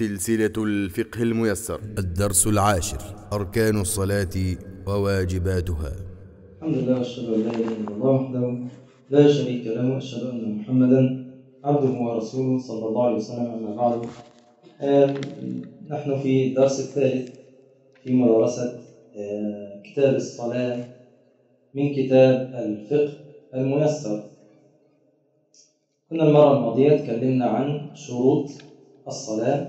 سلسلة الفقه الميسر الدرس العاشر أركان الصلاة وواجباتها الحمد لله واشهد ان لا اله الا الله وحده لا شريك له واشهد ان محمدا عبده ورسوله صلى الله عليه وسلم اما بعد آم، نحن في الدرس الثالث في مدرسة آه، كتاب الصلاة من كتاب الفقه الميسر كنا المرة الماضية تكلمنا عن شروط الصلاة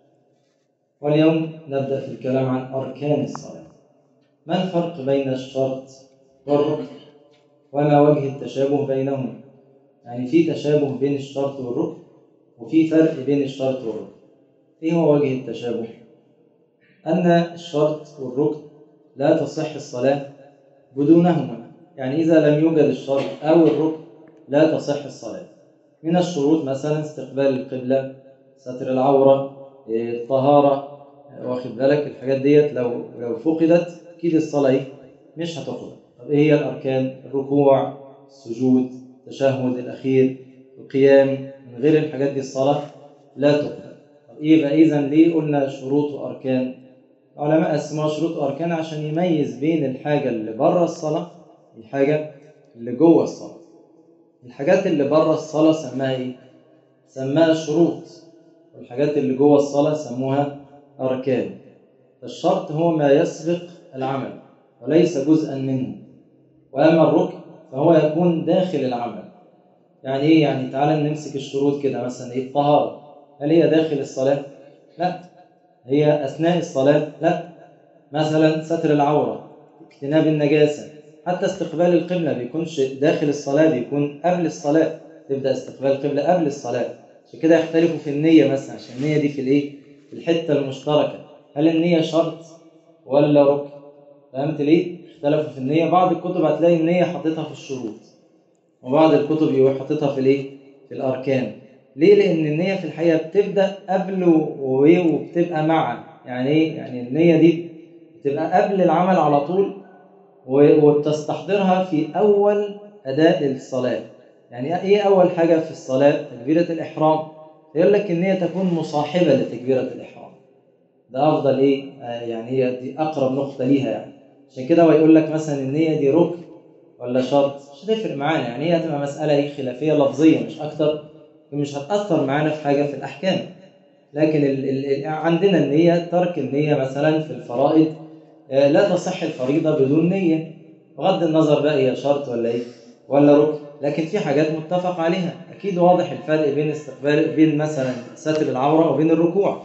واليوم نبدأ في الكلام عن أركان الصلاة ما الفرق بين الشرط والركن وما وجه التشابه بينهما يعني في تشابه بين الشرط والركن وفي فرق بين الشرط والركن ايه هو وجه التشابه ان الشرط والركن لا تصح الصلاه بدونهما يعني اذا لم يوجد الشرط او الركن لا تصح الصلاه من الشروط مثلا استقبال القبله ستر العوره إيه، الطهاره واخد بالك الحاجات ديت لو لو فقدت اكيد الصلاه إيه؟ مش هتقبل طب ايه هي الاركان الركوع السجود التشهد الاخير القيام من غير الحاجات دي الصلاه لا تقبل طب ايه بقى اذا ليه قلنا شروط واركان العلماء قسموها شروط واركان عشان يميز بين الحاجه اللي بره الصلاه والحاجه اللي جوه الصلاه الحاجات اللي بره الصلاه سماها ايه سماها شروط والحاجات اللي جوه الصلاه سموها اركان الشرط هو ما يسبق العمل وليس جزءا منه واما الركن فهو يكون داخل العمل يعني ايه يعني تعالى نمسك الشروط كده مثلا ايه الطهاره هل هي داخل الصلاه لا هي اثناء الصلاه لا مثلا ستر العوره اجتناب النجاسه حتى استقبال القبله بيكونش داخل الصلاه بيكون قبل الصلاه تبدا استقبال القبله قبل الصلاه عشان كده يختلفوا في النيه مثلا عشان النيه دي في الايه في الحته المشتركه هل النيه شرط ولا ركن فهمت ليه؟ اختلفوا في النية بعض الكتب هتلاقي النية حاططها في الشروط وبعض الكتب يبقى حاططها في الايه؟ في الأركان ليه؟ لأن النية في الحقيقة بتبدأ قبل و- وبتبقى مع يعني ايه؟ يعني النية دي بتبقى قبل العمل على طول و- وبتستحضرها في أول أداء الصلاة يعني ايه أول حاجة في الصلاة؟ تكبيرة الإحرام يقول لك النية تكون مصاحبة لتكبيرة الإحرام ده افضل ايه آه يعني هي دي اقرب نقطه ليها يعني عشان كده هو يقول لك مثلا النيه دي ركن ولا شرط مش هتفرق معانا يعني هي هتبقى مساله ايه خلافيه لفظيه مش اكتر مش هتاثر معانا في حاجه في الاحكام لكن ال ال عندنا النيه ترك النيه مثلا في الفرائض آه لا تصح الفريضه بدون نيه بغض النظر بقى هي شرط ولا ايه ولا ركن لكن في حاجات متفق عليها اكيد واضح الفرق بين استقبال بين مثلا ستر العوره وبين الركوع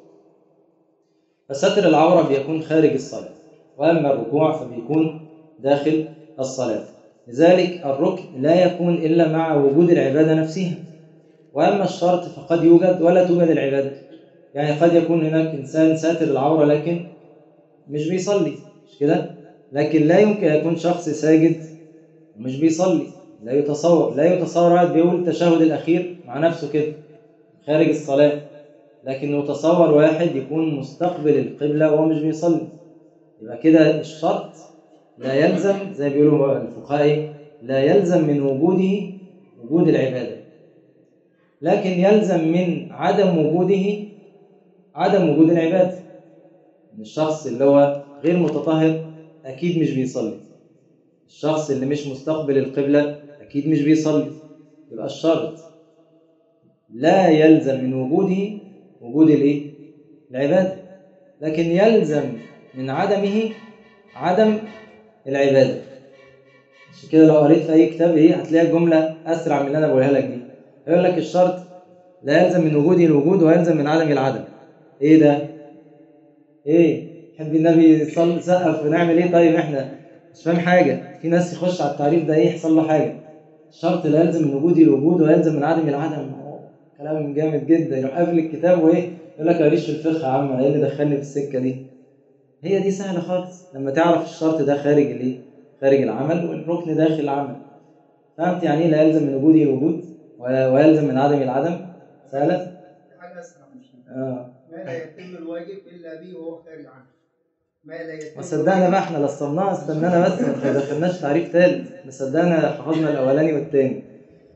فستر العورة بيكون خارج الصلاة وأما الركوع فبيكون داخل الصلاة لذلك الركن لا يكون إلا مع وجود العبادة نفسها وأما الشرط فقد يوجد ولا توجد العبادة يعني قد يكون هناك إنسان ساتر العورة لكن مش بيصلي مش كده لكن لا يمكن يكون شخص ساجد ومش بيصلي لا يتصور لا يتصور واحد بيقول التشهد الأخير مع نفسه كده خارج الصلاة لكن يتصور واحد يكون مستقبل القبلة وهو مش بيصلي يبقى كده الشرط لا يلزم زي ما بيقولوا الفقهاء إيه؟ لا يلزم من وجوده وجود العبادة لكن يلزم من عدم وجوده عدم وجود العبادة إن الشخص اللي هو غير متطهر أكيد مش بيصلي الشخص اللي مش مستقبل القبلة أكيد مش بيصلي يبقى الشرط لا يلزم من وجوده وجود الايه العباده لكن يلزم من عدمه عدم العباده عشان كده لو قريت في اي كتاب ايه هتلاقي الجمله اسرع من اللي انا بقولها لك دي يقول لك الشرط لا يلزم من وجوده الوجود ويلزم من عدمه العدم ايه ده ايه حب النبي صل سقف ونعمل ايه طيب احنا مش فاهم حاجه في ناس يخش على التعريف ده ايه يحصل له حاجه الشرط لا يلزم من وجوده الوجود ويلزم من عدم العدم كلام جامد جدا يروح قافل الكتاب وايه يقول لك ماليش في الفقه يا عم انا ايه اللي دخلني في السكه دي هي دي سهله خالص لما تعرف الشرط ده خارج الايه خارج العمل والركن داخل العمل فهمت يعني ايه لا يلزم من وجوده الوجود ولا- ويلزم من عدم العدم سهله حاجة أسرع مش اه ما لا يتم الواجب إلا به وهو خارج عنه ما لا يتم ما صدقنا بقى احنا لصمناها استنانا بس ما دخلناش تعريف ثالث ما صدقنا حفظنا الاولاني والثاني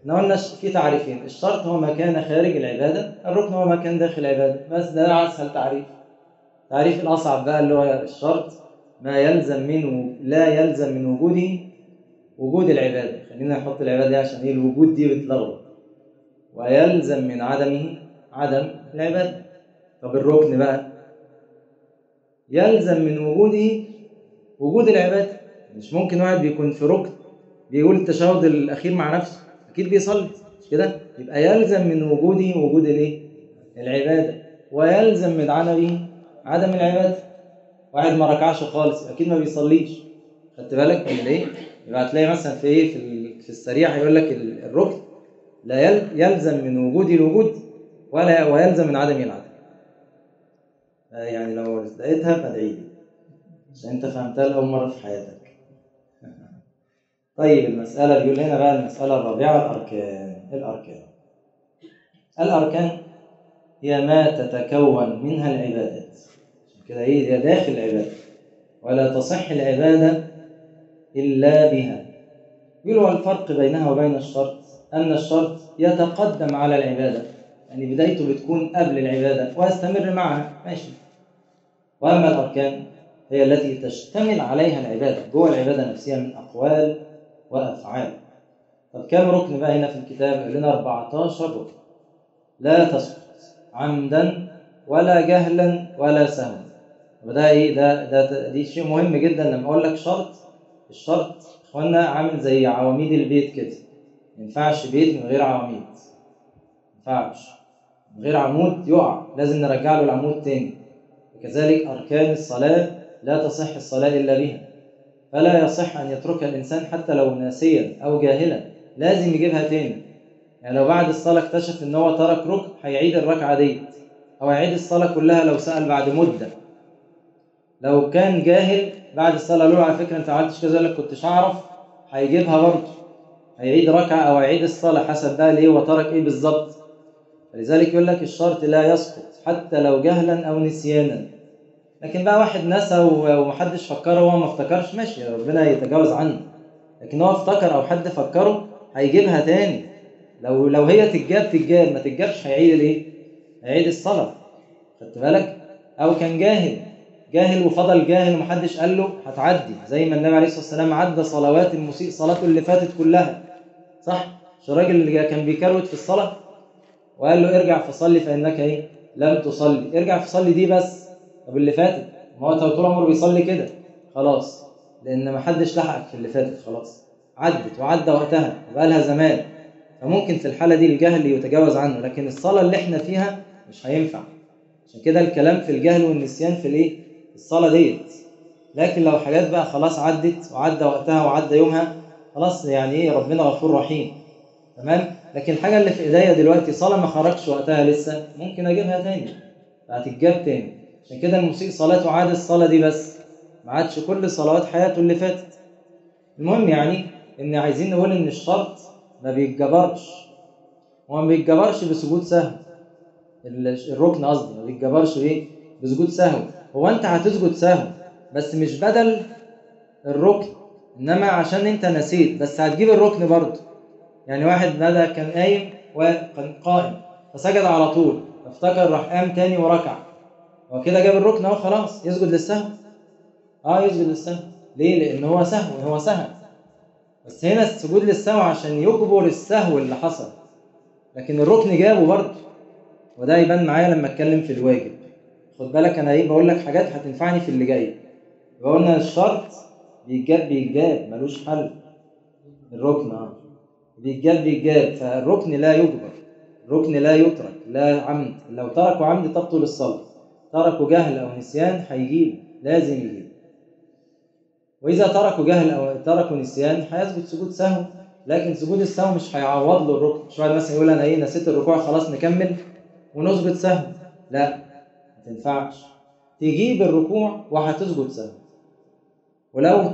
احنا قلنا ش- في تعريفين الشرط هو ما كان خارج العبادة الركن هو ما كان داخل العبادة بس ده أسهل تعريف التعريف الأصعب بقى اللي هو الشرط ما يلزم منه لا يلزم من وجوده وجود العبادة خلينا نحط العبادة دي عشان ايه الوجود دي بتلخبط ويلزم من عدمه عدم العبادة طب الركن بقى يلزم من وجوده وجود العبادة مش ممكن واحد بيكون في ركن بيقول التشهد الأخير مع نفسه أكيد بيصلي مش كده يبقى يلزم من وجوده وجود الايه العبادة ويلزم من عدمه عدم العبادة واحد ما ركعش خالص أكيد ما بيصليش خدت بالك من الايه يبقى هتلاقي مثلا في ايه في ال- في السريع يقول لك ال- الركن لا يل- يلزم من وجود الوجود ولا ويلزم من عدم العدم آه يعني لو لقيتها فادعي لي عشان انت فهمتها لاول مره في حياتك طيب المساله بيقول هنا بقى المساله الرابعه الاركان الاركان الاركان هي ما تتكون منها العبادات عشان كده ايه هي داخل العباده ولا تصح العباده الا بها يقولوا الفرق بينها وبين الشرط أن الشرط يتقدم على العبادة يعني بدايته بتكون قبل العبادة ويستمر معها ماشي وأما الأركان هي التي تشتمل عليها العبادة جوه العبادة نفسها من أقوال وأفعال طب كم ركن بقى هنا في الكتاب؟ قال لنا 14 ركن لا تسقط عمدا ولا جهلا ولا سهوا وده ايه ده ده دي شيء مهم جدا لما اقول لك شرط الشرط اخوانا عامل زي عواميد البيت كده ما ينفعش بيت من غير عواميد ما ينفعش من غير عمود يقع لازم نرجع له العمود تاني وكذلك أركان الصلاة لا تصح الصلاة إلا بها فلا يصح أن يتركها الإنسان حتى لو ناسيا أو جاهلا لازم يجيبها تاني يعني لو بعد الصلاة اكتشف إن هو ترك ركن هيعيد الركعة ديت أو هيعيد الصلاة كلها لو سأل بعد مدة لو كان جاهل بعد الصلاة قالوا له على فكرة أنت ما عملتش كذا يقول لك كنتش أعرف هيجيبها برضه هيعيد ركعة أو هيعيد الصلاة حسب بقى ليه وترك إيه بالظبط فلذلك يقول لك الشرط لا يسقط حتى لو جهلا أو نسيانا لكن بقى واحد نسى و- ومحدش فكره وهو ما افتكرش ماشي ربنا يتجاوز عنه لكن هو افتكر أو حد فكره هيجيبها تاني لو لو هي تتجاب تتجاب ما تتجابش هيعيد الايه؟ هيعيد الصلاة خدت بالك؟ أو كان جاهل جاهل وفضل جاهل ومحدش قال له هتعدي زي ما النبي عليه الصلاة والسلام عدى صلوات المسيء صلاته اللي فاتت كلها صح؟ مش الراجل اللي كان بيكروت في الصلاة وقال له ارجع فصلي فإنك ايه؟ لم تصلي ارجع فصلي دي بس طب اللي فاتت ما هو طول عمره بيصلي كده خلاص لأن ما حدش لحقك في اللي فاتت خلاص عدت وعدى وقتها وبقى لها زمان فممكن في الحالة دي الجهل يتجاوز عنه لكن الصلاة اللي احنا فيها مش هينفع عشان كده الكلام في الجهل والنسيان في الايه؟ الصلاة ديت لكن لو حاجات بقى خلاص عدت وعدى وقتها وعدى يومها خلاص يعني ايه ربنا غفور رحيم تمام لكن الحاجة اللي في ايديا دلوقتي صلاة ما خرجش وقتها لسه ممكن اجيبها تاني هتتجاب تاني عشان كده المسيء صلاته عاد الصلاة دي بس ما عادش كل صلوات حياته اللي فاتت المهم يعني ان عايزين نقول ان الشرط ما بيتجبرش هو ما بيتجبرش بسجود سهو ال- الركن قصدي ما بيتجبرش بايه بسجود سهو هو انت هتسجد سهو بس مش بدل الركن انما عشان انت نسيت بس هتجيب الركن برضه يعني واحد بدا كان قايم وكان قائم فسجد على طول افتكر راح قام تاني وركع هو كده جاب الركن اهو خلاص يسجد للسهو اه يسجد للسهو ليه لان هو سهو هو سهو بس هنا السجود للسهو عشان يجبر السهو اللي حصل لكن الركن جابه برضه وده يبان معايا لما اتكلم في الواجب خد بالك انا ايه بقول لك حاجات هتنفعني في اللي جاي يبقى قلنا الشرط بيتجاب بيتجاب ملوش حل الركن اه بيتجاب بيتجاب فالركن لا يجبر الركن لا يترك لا عمد لو تركوا عمد تبطل الصلاة تركوا جهل أو نسيان هيجيب لازم يجيب وإذا تركوا جهل أو تركوا نسيان هيسجد سجود سهو لكن سجود السهو مش هيعوض له الركن مش واحد مثلا يقول أنا إيه نسيت الركوع خلاص نكمل ونسجد سهو لا ما تنفعش تجيب الركوع وهتسجد سهو ولو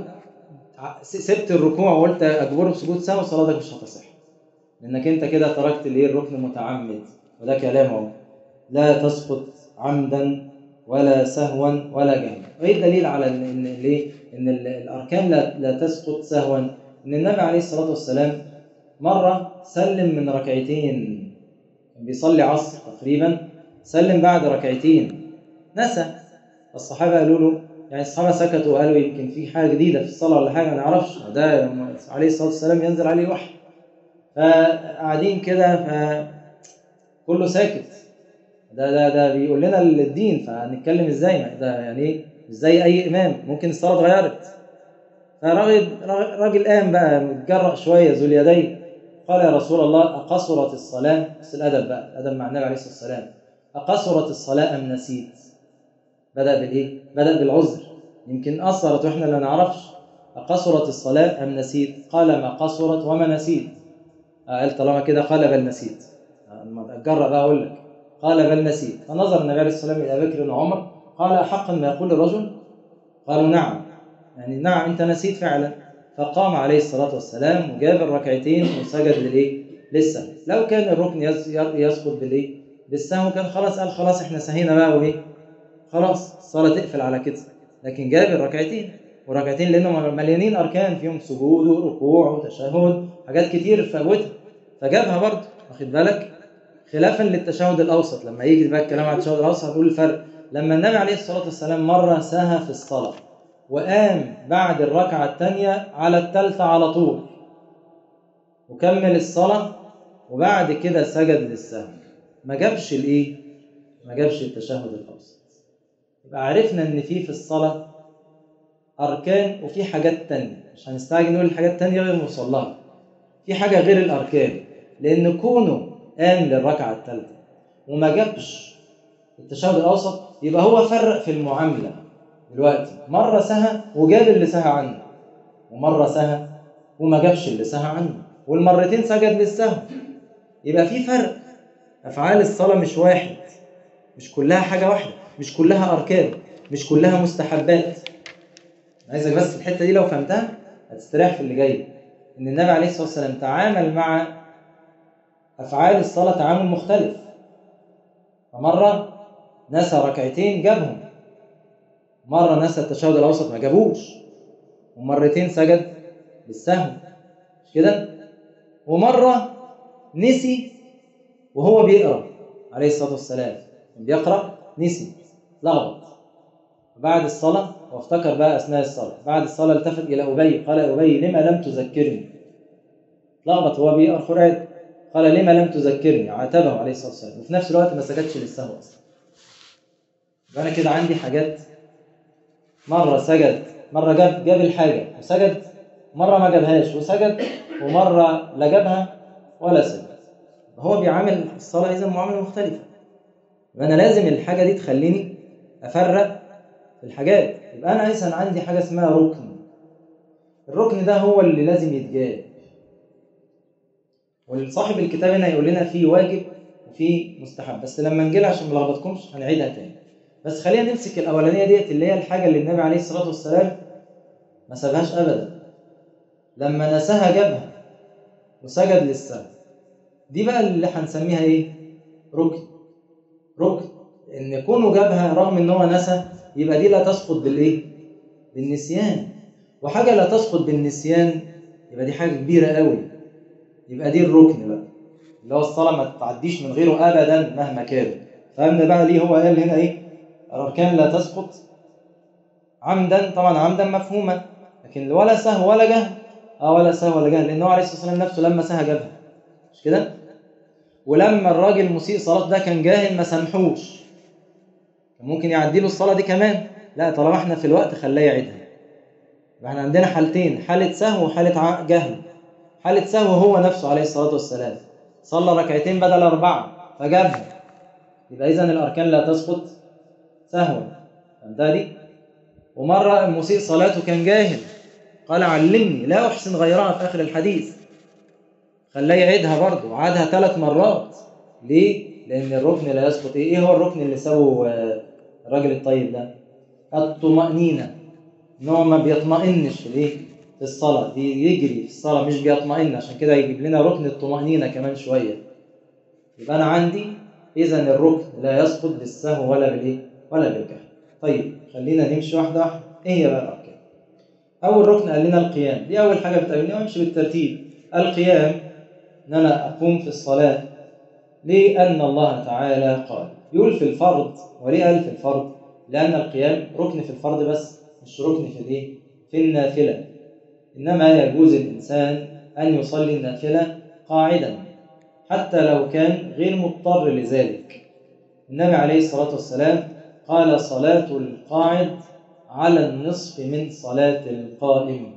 سبت الركوع وقلت اجبره بسجود سهو صلاتك مش هتصح لانك انت كده تركت الايه الركن متعمد وده كلام اهو لا تسقط عمدا ولا سهوا ولا جهلا وايه الدليل على ان ان ليه ان ال- الاركان لا, لا تسقط سهوا ان النبي عليه الصلاه والسلام مرة سلم من ركعتين كان بيصلي عصر تقريبا سلم بعد ركعتين نسى الصحابة قالوا له يعني الصحابة سكتوا وقالوا يمكن في حاجة جديدة في الصلاة ولا حاجة ما نعرفش ده عليه الصلاة والسلام ينزل عليه وحي فقاعدين كده فكله ساكت ده ده ده بيقول لنا الدين فهنتكلم ازاي ما ده يعني ايه مش زي اي امام ممكن الصلاه اتغيرت فراجل راجل قام بقى متجرأ شويه ذو اليدين قال يا رسول الله اقصرت الصلاه بس الادب بقى الادب مع النبي عليه الصلاه والسلام اقصرت الصلاه ام نسيت بدا بالايه بدا بالعذر يمكن قصرت واحنا اللي نعرفش اقصرت الصلاه ام نسيت قال ما قصرت وما نسيت قال طالما كده قال بل نسيت اما اتجرأ بقى اقول لك قال بل نسيت فنظر النبي عليه الصلاه والسلام الى بكر وعمر قال احقا ما يقول الرجل قالوا نعم يعني نعم انت نسيت فعلا فقام عليه الصلاه والسلام وجاب الركعتين وسجد للايه لسه لو كان الركن يسقط بالايه بالسهو كان خلاص قال خلاص احنا سهينا بقى وايه خلاص الصلاه تقفل على كده لكن جاب الركعتين وركعتين لانهم مليانين اركان فيهم سجود وركوع وتشهد حاجات كتير فوتها فجابها برضه واخد بالك خلافا للتشهد الاوسط لما يجي بقى الكلام على التشهد الاوسط هنقول الفرق لما النبي عليه الصلاه والسلام مره سهى في الصلاه وقام بعد الركعه الثانيه على الثالثه على طول وكمل الصلاه وبعد كده سجد للسهو ما جابش الايه ما جابش التشهد الاوسط يبقى عرفنا ان في في الصلاه اركان وفي حاجات تانية مش هنستعجل نقول الحاجات التانية غير نوصل لها في حاجه غير الاركان لان كونه قام للركعه الثالثه وما جابش التشهد الاوسط يبقى هو فرق في المعامله دلوقتي مره سهى وجاب اللي سهى عنه ومره سهى وما جابش اللي سهى عنه والمرتين سجد للسهو يبقى في فرق افعال الصلاه مش واحد مش كلها حاجه واحده مش كلها اركان مش كلها مستحبات عايزك بس الحته دي لو فهمتها هتستريح في اللي جاي ان النبي عليه الصلاه والسلام تعامل مع افعال الصلاه تعامل مختلف فمره نسى ركعتين جابهم مره نسى التشهد الاوسط ما جابوش ومرتين سجد بالسهو مش كده ومره نسي وهو بيقرا عليه الصلاه والسلام بيقرا نسي لخبط بعد الصلاة وافتكر بقى أثناء الصلاة بعد الصلاة التفت إلى أبي قال أبي لما لم تذكرني لخبط هو بيقرأ قرآن قال لما لم تذكرني عاتبه عليه الصلاة والسلام وفي نفس الوقت ما سكتش للسهو أصلا يبقى أنا كده عندي حاجات مرة سجد مرة جاب جاب الحاجة وسجد مرة ما جابهاش وسجد ومرة لا جابها ولا سجد هو بيعامل الصلاة إذا معاملة مختلفة يبقى أنا لازم الحاجة دي تخليني أفرق في الحاجات يبقى أنا مثلا عندي حاجة اسمها ركن الركن ده هو اللي لازم يتجاب والصاحب الكتاب هنا يقول لنا فيه واجب وفيه مستحب بس لما نجي عشان ما نلخبطكمش هنعيدها تاني بس خلينا نمسك الاولانيه ديت اللي هي الحاجه اللي النبي عليه الصلاه والسلام ما سابهاش ابدا لما نساها جابها وسجد للسهو دي بقى اللي هنسميها ايه ركن ركن ان كونه جابها رغم ان هو نسى يبقى دي لا تسقط بالايه بالنسيان وحاجه لا تسقط بالنسيان يبقى دي حاجه كبيره قوي يبقى دي الركن بقى اللي هو الصلاه ما تعديش من غيره ابدا مهما كان فهمنا بقى ليه هو قال هنا ايه الاركان لا تسقط عمدا طبعا عمدا مفهوما لكن ولا سهو ولا جهل اه ولا سهو ولا جهل لان هو عليه الصلاه والسلام نفسه لما سهى جابها مش كده ولما الراجل مسيء صلاه ده كان جاهل ما سامحوش كان ممكن يعدي له الصلاه دي كمان لا طالما احنا في الوقت خلاه يعيدها يبقى احنا عندنا حالتين حاله سهو وحاله جهل حاله سهو هو نفسه عليه الصلاه والسلام صلى ركعتين بدل اربعه فجابها يبقى اذا الاركان لا تسقط سهوا فهمتها دي ومره المسيء صلاته كان جاهل قال علمني لا احسن غيرها في اخر الحديث خلاه يعيدها برضه وعادها ثلاث مرات ليه لان الركن لا يسقط ايه ايه هو الركن اللي سووا الراجل الطيب ده الطمأنينة ان هو ما بيطمئنش في الايه في الصلاة يجري في الصلاة مش بيطمئن عشان كده يجيب لنا ركن الطمأنينة كمان شوية يبقى أنا عندي إذا الركن لا يسقط بالسهو ولا بالإيه ولا بالجهل طيب خلينا نمشي واحدة واحدة إيه هي بقى الأركان أول ركن قال لنا القيام دي أول حاجة بتقابلنا وامشي بالترتيب القيام ان انا اقوم في الصلاه لان الله تعالى قال يقول في الفرض وليه قال في الفرض لان القيام ركن في الفرض بس مش ركن في الايه في النافله انما يجوز الانسان ان يصلي النافله قاعدا حتى لو كان غير مضطر لذلك النبي عليه الصلاه والسلام قال صلاه القاعد على النصف من صلاه القائم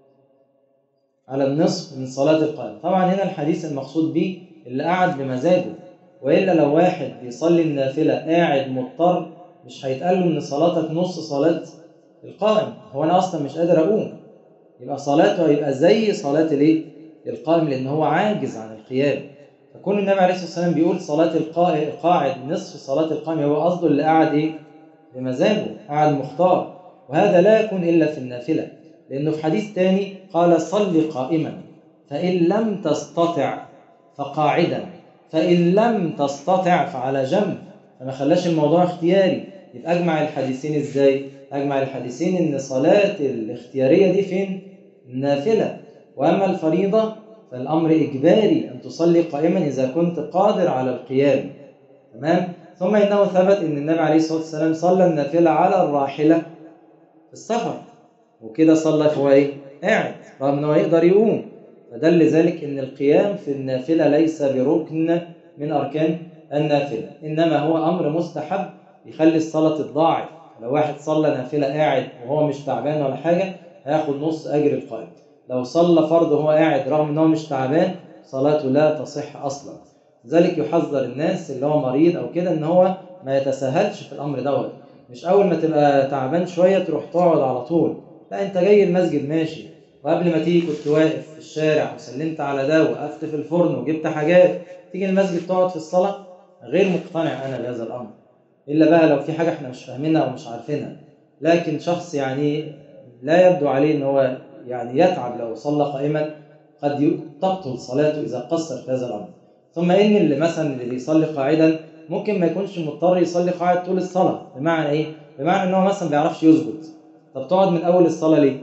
على النصف من صلاة القائم طبعا هنا الحديث المقصود به اللي قاعد بمزاجه وإلا لو واحد بيصلي النافلة قاعد مضطر مش هيتقال له إن صلاتك نص صلاة القائم هو أنا أصلا مش قادر أقوم يبقى صلاته هيبقى زي صلاة الإيه؟ القائم لأن هو عاجز عن القيام فكون النبي عليه الصلاة والسلام بيقول صلاة القاعد نصف صلاة القائم هو قصده اللي قاعد إيه؟ بمزاجه قاعد مختار وهذا لا يكون إلا في النافلة لأنه في حديث تاني قال صل قائما فإن لم تستطع فقاعدا فإن لم تستطع فعلى جنب فما خلاش الموضوع اختياري يبقى أجمع الحديثين إزاي؟ أجمع الحديثين إن صلاة الاختيارية دي فين؟ النافلة وأما الفريضة فالأمر إجباري أن تصلي قائما إذا كنت قادر على القيام تمام؟ ثم إنه ثبت إن النبي عليه الصلاة والسلام صلى النافلة على الراحلة في السفر وكده صلى هو ايه؟ قاعد رغم ان هو يقدر يقوم فدل ذلك ان القيام في النافله ليس بركن من اركان النافله انما هو امر مستحب يخلي الصلاه تتضاعف لو واحد صلى نافله قاعد وهو مش تعبان ولا حاجه هياخد نص اجر القائم لو صلى فرض وهو قاعد رغم ان هو مش تعبان صلاته لا تصح اصلا لذلك يحذر الناس اللي هو مريض او كده ان هو ما يتساهلش في الامر دوت مش اول ما تبقى تعبان شويه تروح تقعد على طول لا انت جاي المسجد ماشي وقبل ما تيجي كنت واقف في الشارع وسلمت على ده وقفت في الفرن وجبت حاجات تيجي المسجد تقعد في الصلاه غير مقتنع انا بهذا الامر الا بقى لو في حاجه احنا مش فاهمينها او مش عارفينها لكن شخص يعني لا يبدو عليه ان هو يعني يتعب لو صلى قائما قد تبطل صلاته اذا قصر في هذا الامر ثم ان اللي مثلا اللي بيصلي قاعدا ممكن ما يكونش مضطر يصلي قاعد طول الصلاه بمعنى ايه بمعنى ان هو مثلا ما بيعرفش يسجد طب تقعد من اول الصلاه ليه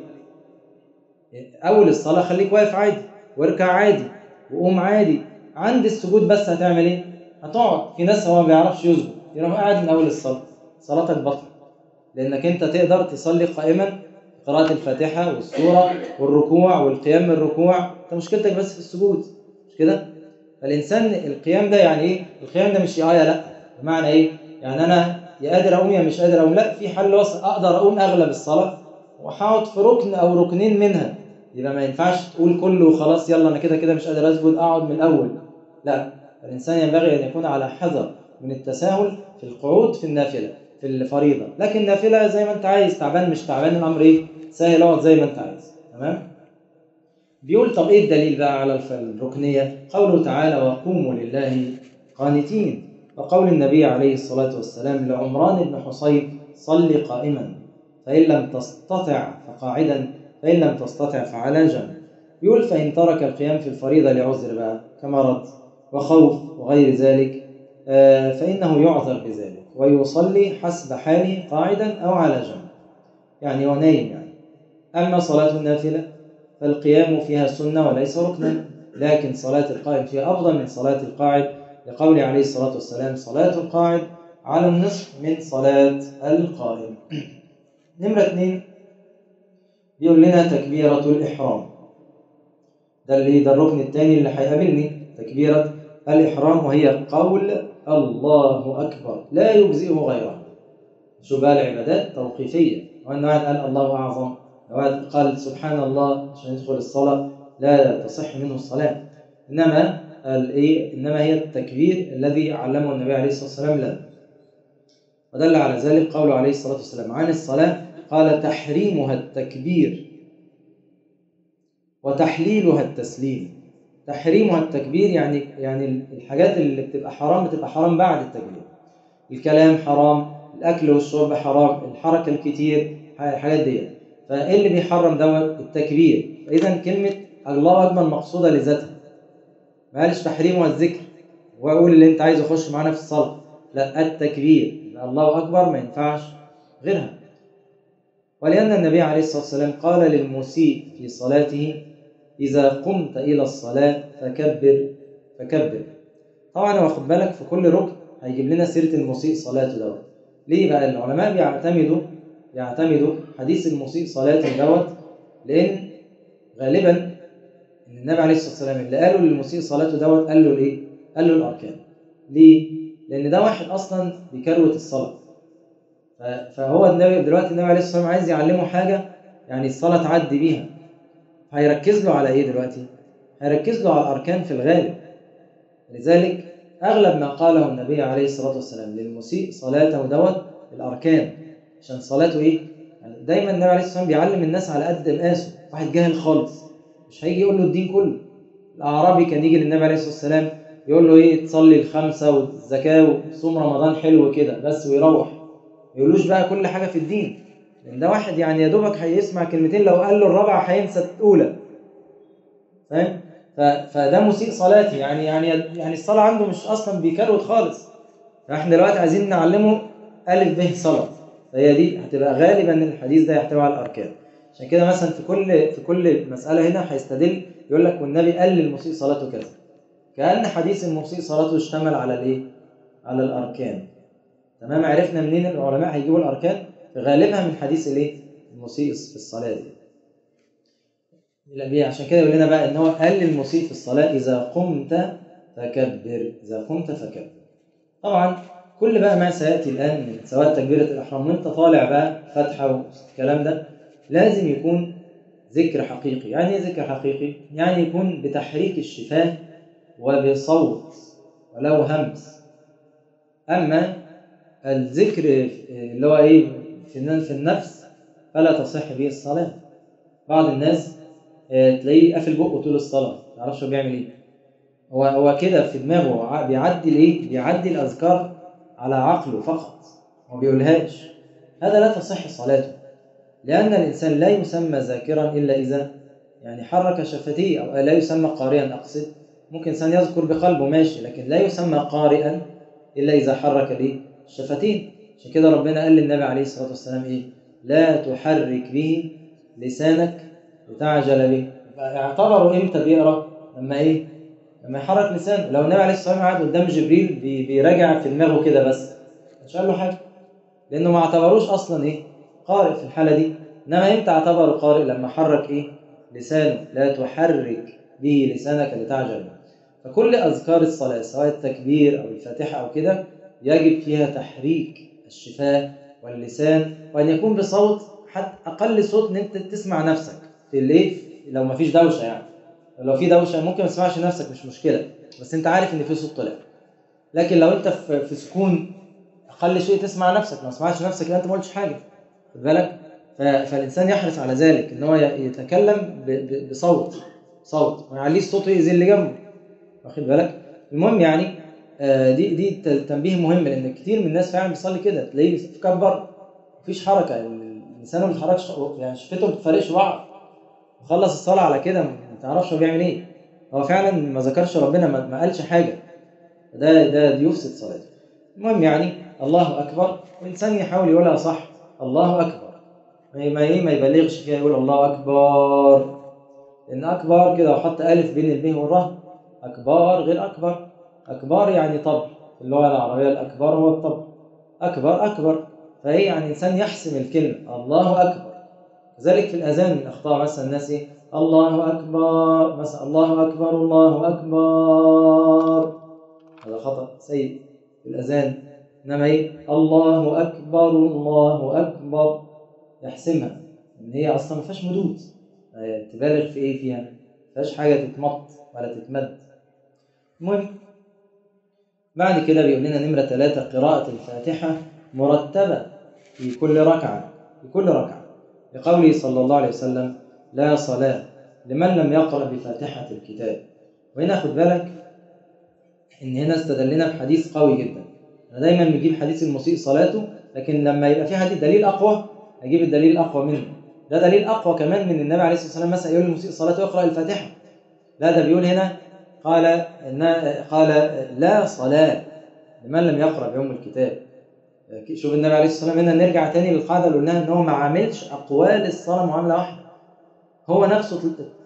اول الصلاه خليك واقف عادي واركع عادي وقوم عادي عند السجود بس هتعمل ايه هتقعد في ناس هو ما بيعرفش يسجد يروح قاعد من اول الصلاه صلاتك بطل لانك انت تقدر تصلي قائما قراءة الفاتحة والسورة والركوع والقيام من الركوع انت مشكلتك بس في السجود مش كده؟ فالإنسان القيام ده يعني إيه؟ القيام ده مش آية لأ بمعنى إيه؟ يعني أنا يا قادر أقوم يا مش قادر أقوم لأ في حل وسط أقدر أقوم أغلب الصلاة وأحاول في ركن أو ركنين منها يبقى ما ينفعش تقول كله وخلاص يلا أنا كده كده مش قادر أسجد أقعد من الأول لا الإنسان ينبغي أن يكون على حذر من التساهل في القعود في النافلة في الفريضة لكن النافلة زي ما أنت عايز تعبان مش تعبان الأمر إيه؟ سهل اقعد زي ما أنت عايز تمام؟ بيقول طب ايه الدليل بقى على الركنية؟ قوله تعالى وقوموا لله قانتين وقول النبي عليه الصلاة والسلام لعمران بن حصين صل قائما فإن لم تستطع فقاعدا فإن لم تستطع فعلى جنب يقول فإن ترك القيام في الفريضة لعذر بقى كمرض وخوف وغير ذلك فإنه يعذر بذلك ويصلي حسب حاله قاعدا أو على جنب يعني هو نايم يعني أما صلاة النافلة فالقيام فيها سنة وليس ركنا لكن صلاة القائم فيها أفضل من صلاة القاعد لقول عليه الصلاة والسلام صلاة القاعد على النصف من صلاة القائم نمرة اثنين بيقول لنا تكبيرة الإحرام ده اللي ده الركن الثاني اللي هيقابلني تكبيرة الإحرام وهي قول الله أكبر لا يجزئه غيره شو بقى العبادات توقيفية وأن واحد قال الله أعظم واحد قال سبحان الله عشان يدخل الصلاة لا تصح منه الصلاة إنما الإيه إنما هي التكبير الذي علمه النبي عليه الصلاة والسلام لنا ودل على ذلك قوله عليه الصلاة والسلام عن الصلاة قال تحريمها التكبير وتحليلها التسليم تحريمها التكبير يعني يعني الحاجات اللي بتبقى حرام بتبقى حرام بعد التكبير الكلام حرام الاكل والشرب حرام الحركه الكتير الحاجات دي فايه اللي بيحرم دوت التكبير اذا كلمه الله اكبر مقصوده لذاتها ما قالش تحريمها الذكر واقول اللي انت عايز يخش معانا في الصلاه لا التكبير الله اكبر ما ينفعش غيرها ولان النبي عليه الصلاه والسلام قال للمسيء في صلاته إذا قمت إلى الصلاة فكبر فكبر طبعا هو خد بالك في كل ركن هيجيب لنا سيرة المسيء صلاته دوت ليه بقى العلماء بيعتمدوا بيعتمدوا حديث المسيء صلاته دوت لأن غالبا إن النبي عليه الصلاة والسلام اللي قالوا للمسيء صلاته دوت قال له الإيه؟ قال له الأركان ليه؟ لأن ده واحد أصلا بيكروت الصلاة ف- فهو النبي دلوقتي النبي عليه الصلاة والسلام عايز يعلمه حاجة يعني الصلاة تعدي بيها هيركز له على إيه دلوقتي؟ هيركز له على الأركان في الغالب لذلك أغلب ما قاله النبي عليه الصلاة والسلام للمسيء صلاته دوت الأركان عشان صلاته إيه؟ يعني دايما النبي عليه الصلاة والسلام بيعلم الناس على قد مقاسه واحد جاهل خالص مش هيجي يقول له الدين كله الأعرابي كان يجي للنبي عليه الصلاة والسلام يقول له إيه تصلي الخمسة والزكاة وصوم رمضان حلو كده بس ويروح ما يقولوش بقى كل حاجة في الدين لأن ده واحد يعني يا دوبك هيسمع كلمتين لو قال له الرابعة هينسى الأولى فاهم؟ ف- فده مسيء صلاتي يعني يعني يعني الصلاة عنده مش أصلا بيكروت خالص فاحنا دلوقتي عايزين نعلمه ألف ب صلاة فهي دي هتبقى غالبا الحديث ده يحتوي على الأركان عشان كده مثلا في كل في كل مسألة هنا هيستدل يقول لك والنبي قال للمسيء صلاته كذا كأن حديث المسيء صلاته اشتمل على الإيه؟ على الأركان تمام عرفنا منين العلماء هيجيبوا الأركان غالبها من حديث الإيه؟ المسيء في الصلاة دي لا بيه عشان كده يقول لنا بقى ان هو قال للمسيء في الصلاه اذا قمت فكبر اذا قمت فكبر طبعا كل بقى ما سياتي الان من سواء تكبيره الاحرام وانت طالع بقى فتحه والكلام ده لازم يكون ذكر حقيقي يعني ايه ذكر حقيقي يعني يكون بتحريك الشفاه وبصوت ولو همس اما الذكر اللي هو ايه في في النفس فلا تصح به الصلاه بعض الناس آه، تلاقيه قافل بقه طول الصلاه ما يعرفش هو بيعمل ايه هو هو كده في دماغه هو ع- بيعدي الايه بيعدي الاذكار على عقله فقط ما بيقولهاش هذا لا تصح صلاته لان الانسان لا يسمى ذاكرا الا اذا يعني حرك شفتيه او لا يسمى قارئا اقصد ممكن انسان يذكر بقلبه ماشي لكن لا يسمى قارئا الا اذا حرك الايه الشفتين عشان كده ربنا قال للنبي عليه الصلاه والسلام ايه لا تحرك به لسانك لتعجل به يبقى اعتبروا امتى بيقرا لما ايه لما يحرك لسانه لو النبي عليه الصلاه والسلام قاعد قدام جبريل بي- بيراجع في دماغه كده بس مش قال له حاجه لانه ما اعتبروش اصلا ايه قارئ في الحاله دي انما امتى اعتبره قارئ لما حرك ايه لسانه لا تحرك به لسانك لتعجل به فكل اذكار الصلاه سواء التكبير او الفاتحه او كده يجب فيها تحريك الشفاه واللسان وان يكون بصوت حتى اقل صوت ان انت تسمع نفسك في الايه لو ما فيش دوشه يعني لو في دوشه ممكن ما تسمعش نفسك مش مشكله بس انت عارف ان في صوت طلع لكن لو انت في, في سكون اقل شيء تسمع نفسك ما سمعتش نفسك يبقى انت ما قلتش حاجه خد بالك ف- فالانسان يحرص على ذلك ان هو ي- يتكلم ب- ب- بصوت صوت ما يعليش صوته يأذي اللي جنبه واخد بالك المهم يعني آه، دي دي ت- تنبيه مهم لان كتير من الناس فعلا بيصلي كده تلاقيه مكبر مفيش حركه لسانه ما بيتحركش يعني شفته ما بتفرقش بعض خلص الصلاه على كده ما تعرفش هو بيعمل ايه هو فعلا ما ذكرش ربنا ما ما قالش حاجه ده ده دي يفسد صلاته المهم يعني الله اكبر والانسان يحاول يقولها صح الله اكبر ما ما ايه ما يبالغش فيها يقول الله اكبر لان اكبر كده وحط الف بين الب والراء اكبر غير اكبر اكبر يعني طبع في اللغه العربيه الاكبر هو الطبع اكبر اكبر فهي يعني انسان يحسم الكلمه الله اكبر كذلك في الاذان من اخطاء مثلا الناس ايه الله اكبر مثلا الله اكبر الله اكبر هذا خطا سيء في الاذان انما ايه الله اكبر الله اكبر يحسمها ان هي اصلا ما فيهاش مدود آه، تبالغ في ايه فيها ما فيهاش حاجه تتمط ولا تتمد المهم بعد كده بيقول لنا نمرة ثلاثة قراءة الفاتحة مرتبة في كل ركعة في كل ركعة لقوله صلى الله عليه وسلم لا صلاة لمن لم يقرأ بفاتحة الكتاب وهنا خد بالك إن هنا استدلنا بحديث قوي جدا أنا دايما بجيب حديث المسيء صلاته لكن لما يبقى في حديث دليل أقوى أجيب الدليل الأقوى منه ده دليل أقوى كمان من النبي عليه الصلاة والسلام مثلا يقول المسيء صلاته يقرأ الفاتحة لا ده بيقول هنا قال إن قال لا صلاة لمن لم يقرأ بيوم الكتاب شوف النبي عليه الصلاة والسلام هنا نرجع تاني للقاعدة اللي قلناها إن هو ما عاملش أقوال الصلاة معاملة واحدة هو نفسه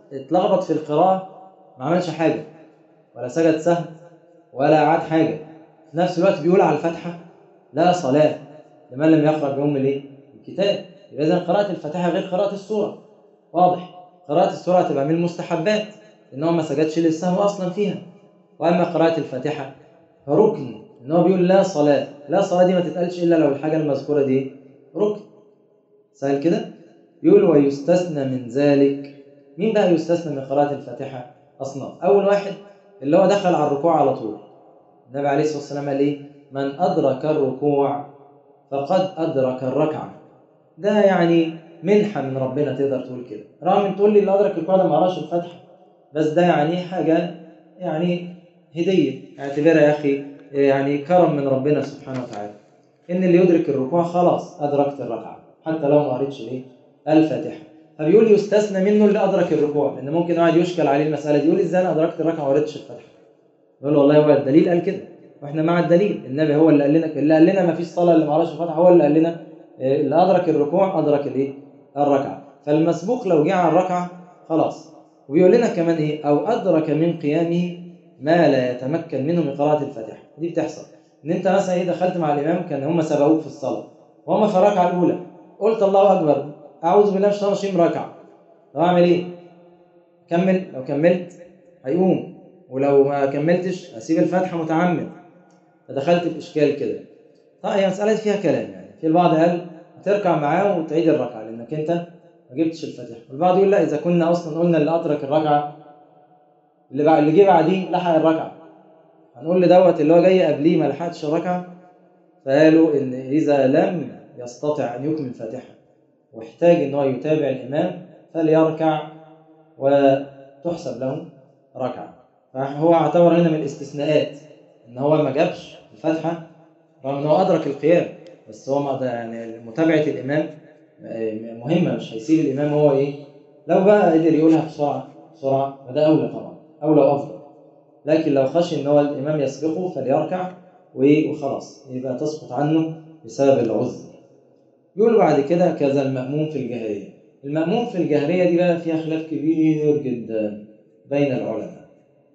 اتلخبط في القراءة ما عملش حاجة ولا سجد سهو ولا عاد حاجة في نفس الوقت بيقول على الفاتحة لا صلاة لمن لم يقرأ بأم الايه؟ الكتاب يبقى إذا قراءة الفاتحة غير قراءة السورة واضح قراءة السورة هتبقى من المستحبات إن هو ما سجدش للسهو أصلا فيها وأما قراءة الفاتحة فركن إن هو بيقول لا صلاة لا صلاة دي ما تتقالش إلا لو الحاجة المذكورة دي ركن سهل كده يقول ويستثنى من ذلك مين بقى يستثنى من قراءة الفاتحة أصناف أول واحد اللي هو دخل على الركوع على طول النبي عليه الصلاة والسلام قال إيه من أدرك الركوع فقد أدرك الركعة ده يعني منحة من ربنا تقدر تقول كده رغم ان تقول لي اللي أدرك الركوع ده ما قراش الفاتحة بس ده يعني حاجة يعني هدية اعتبرها يا أخي يعني كرم من ربنا سبحانه وتعالى إن اللي يدرك الركوع خلاص أدركت الركعة حتى لو ما قريتش ليه الفاتحة فبيقول يستثنى منه اللي أدرك الركوع لأن ممكن واحد يشكل عليه المسألة دي يقول إزاي أنا أدركت الركعة وما قريتش الفاتحة يقول له والله هو الدليل قال كده واحنا مع الدليل النبي هو اللي قال لنا اللي قال لنا ما فيش صلاه اللي ما قراش الفاتحه هو اللي قال لنا اللي ادرك الركوع ادرك الايه الركعه فالمسبوق لو جه على الركعه خلاص وبيقول لنا كمان ايه او ادرك من قيامه ما لا يتمكن منه من قراءه الفاتحه دي بتحصل ان انت مثلا ايه دخلت مع الامام كان هم سبقوك في الصلاه وهم في الركعه الاولى قلت الله اكبر اعوذ بالله من الشيطان الرجيم ركعه طب اعمل ايه كمل لو كملت هيقوم ولو ما كملتش اسيب الفاتحه متعمد فدخلت في اشكال كده طيب هي مساله فيها كلام يعني في البعض قال تركع معاه وتعيد الركعه لانك انت ما جبتش الفاتحه والبعض يقول لا اذا كنا اصلا قلنا اللي ادرك الركعه اللي بعد اللي جه بعديه لحق الركعه هنقول لدوت اللي هو جاي قبليه ما لحقش الركعه فقالوا ان اذا لم يستطع ان يكمل الفاتحه واحتاج ان هو يتابع الامام فليركع وتحسب له ركعه فهو اعتبر هنا من الاستثناءات ان هو ما جابش الفاتحه رغم ان هو ادرك القيام بس هو ما يعني متابعه الامام مهمه مش هيسيب الامام هو ايه لو بقى قدر يقولها بسرعه بسرعه فده اولى طبعا اولى وافضل لكن لو خشي ان هو الامام يسبقه فليركع وخلاص يبقى تسقط عنه بسبب العذر يقول بعد كده كذا المأموم في الجهرية المأموم في الجهرية دي بقى فيها خلاف كبير جدا بين العلماء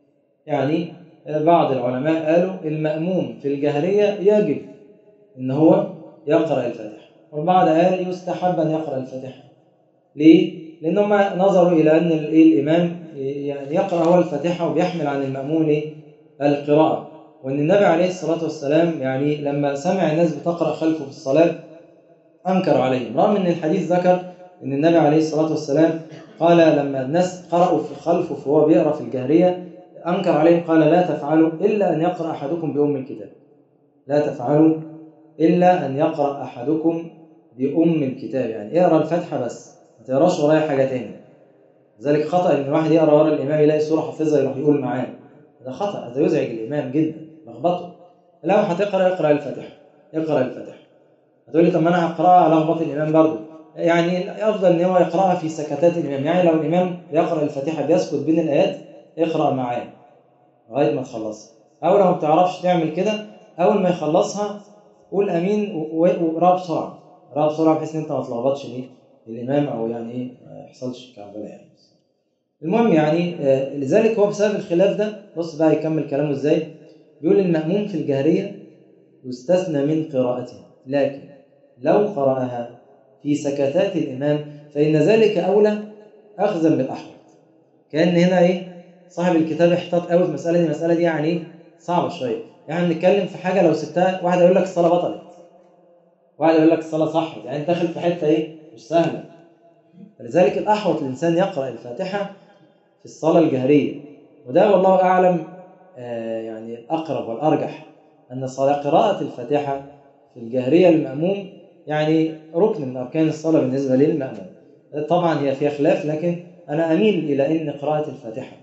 يعني بعض العلماء قالوا المأموم في الجهرية يجب إن هو يقرأ الفاتحة والبعض قال يستحب أن يقرأ الفاتحة ليه؟ لأنهم نظروا إلى أن الإمام يعني يقرأ هو الفاتحة وبيحمل عن المأموم القراءة وأن النبي عليه الصلاة والسلام يعني لما سمع الناس بتقرأ خلفه في الصلاة أنكر عليهم رغم أن الحديث ذكر أن النبي عليه الصلاة والسلام قال لما الناس قرأوا في خلفه فهو بيقرأ في الجهرية أنكر عليهم قال لا تفعلوا إلا أن يقرأ أحدكم بأم الكتاب لا تفعلوا إلا أن يقرأ أحدكم بأم الكتاب يعني اقرأ الفاتحة بس ما تقراش ورايا حاجة تاني لذلك خطأ إن الواحد يقرأ ورا الإمام يلاقي سورة حافظها يروح يقول معاه ده خطأ هذا يزعج الإمام جدا لخبطه لو هتقرأ اقرأ الفاتحة اقرأ الفاتحة هتقول لي طب ما أنا هقرأها لخبط الإمام برضه يعني أفضل إن هو يقرأها في سكتات الإمام يعني لو الإمام يقرأ الفاتحة بيسكت بين الآيات اقرأ معاه لغايه ما تخلصها او لو ما بتعرفش تعمل كده اول ما يخلصها قول امين وقراها بسرعه اقراها بسرعه بحيث ان انت ما تلخبطش ليه الامام او يعني ايه ما يحصلش كعبله يعني المهم يعني آه لذلك هو بسبب الخلاف ده بص بقى يكمل كلامه ازاي بيقول المأموم في الجهرية يستثنى من قراءتها لكن لو قرأها في سكتات الإمام فإن ذلك أولى أخذا بالأحوط كأن هنا إيه صاحب الكتاب احتاط قوي في المساله دي المساله دي يعني صعبه شويه يعني بنتكلم في حاجه لو سبتها واحد يقول لك الصلاه بطلت واحد يقول لك الصلاه صح يعني انت داخل في حته ايه مش سهله فلذلك الاحوط الانسان يقرا الفاتحه في الصلاه الجهريه وده والله اعلم آه يعني الاقرب والارجح ان صلاة قراءه الفاتحه في الجهريه للماموم يعني ركن من اركان الصلاه بالنسبه للماموم طبعا هي فيها خلاف لكن انا اميل الى ان قراءه الفاتحه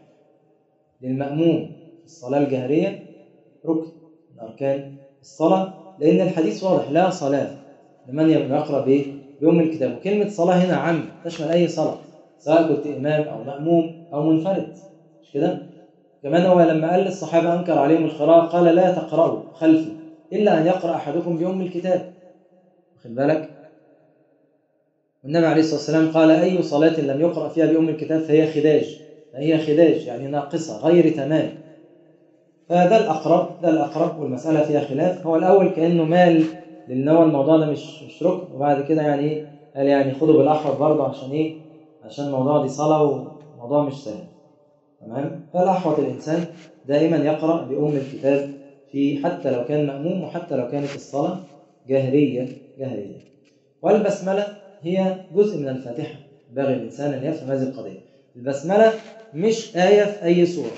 للمأموم في الصلاة الجهرية ركن من أركان الصلاة لأن الحديث واضح لا صلاة لمن يقرأ بإيه؟ بأم الكتاب وكلمة صلاة هنا عامة تشمل أي صلاة سواء كنت إمام أو مأموم أو منفرد مش كده؟ كمان هو لما قال للصحابة أنكر عليهم القراءة قال لا تقرأوا خلفي إلا أن يقرأ أحدكم بأم الكتاب واخد بالك؟ والنبي عليه الصلاة والسلام قال أي صلاة لم يقرأ فيها بأم الكتاب فهي خداج فهي خداج يعني ناقصة غير تمام فده الأقرب ده الأقرب والمسألة فيها خلاف هو الأول كأنه مال لأن هو الموضوع ده مش مش ركن وبعد كده يعني إيه قال يعني خدوا بالأحوط برضه عشان إيه عشان الموضوع دي صلاة وموضوع مش سهل تمام فالأحوط الإنسان دائما يقرأ بأم الكتاب في حتى لو كان مأموم وحتى لو كانت الصلاة جاهرية جاهرية والبسملة هي جزء من الفاتحة ينبغي الإنسان أن يفهم هذه القضية البسملة مش آية في أي سورة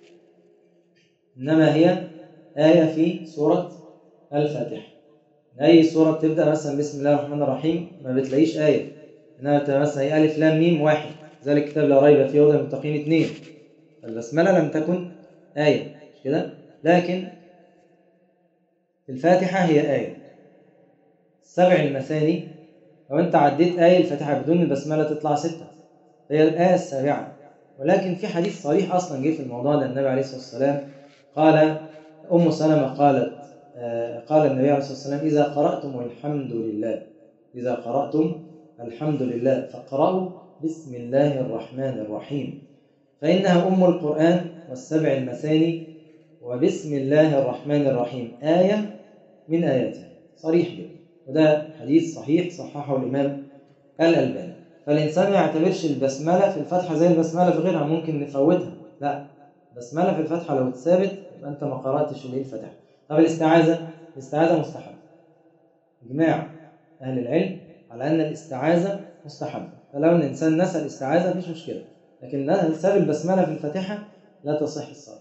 إنما هي آية في سورة الفاتحة أي سورة بتبدأ مثلا بسم الله الرحمن الرحيم ما بتلاقيش آية إنما مثلا هي ألف لام ميم واحد ذلك كتاب لا ريب فيه هدى المتقين اثنين البسملة لم تكن آية مش كده لكن الفاتحة هي آية السبع المثاني لو أنت عديت آية الفاتحة بدون البسملة تطلع ستة هي الآية السابعة ولكن في حديث صريح أصلا جه في الموضوع ده النبي عليه الصلاة والسلام قال أم سلمة قالت آه قال النبي عليه الصلاة والسلام إذا قرأتم الحمد لله إذا قرأتم الحمد لله فاقرأوا بسم الله الرحمن الرحيم فإنها أم القرآن والسبع المثاني وبسم الله الرحمن الرحيم آية من آياته صريح جدا وده حديث صحيح صححه الإمام الألباني فالإنسان ما يعتبرش البسملة في الفتحة زي البسملة في غيرها ممكن نفوتها لا بسملة في الفتحة لو اتثابت يبقى أنت ما قرأتش اللي الفتحة طب الاستعاذة الاستعاذة مستحب إجماع أهل العلم على أن الاستعاذة مستحبة فلو الإنسان نسى الاستعاذة مفيش مشكلة لكن ساب البسملة في الفاتحة لا تصح الصلاة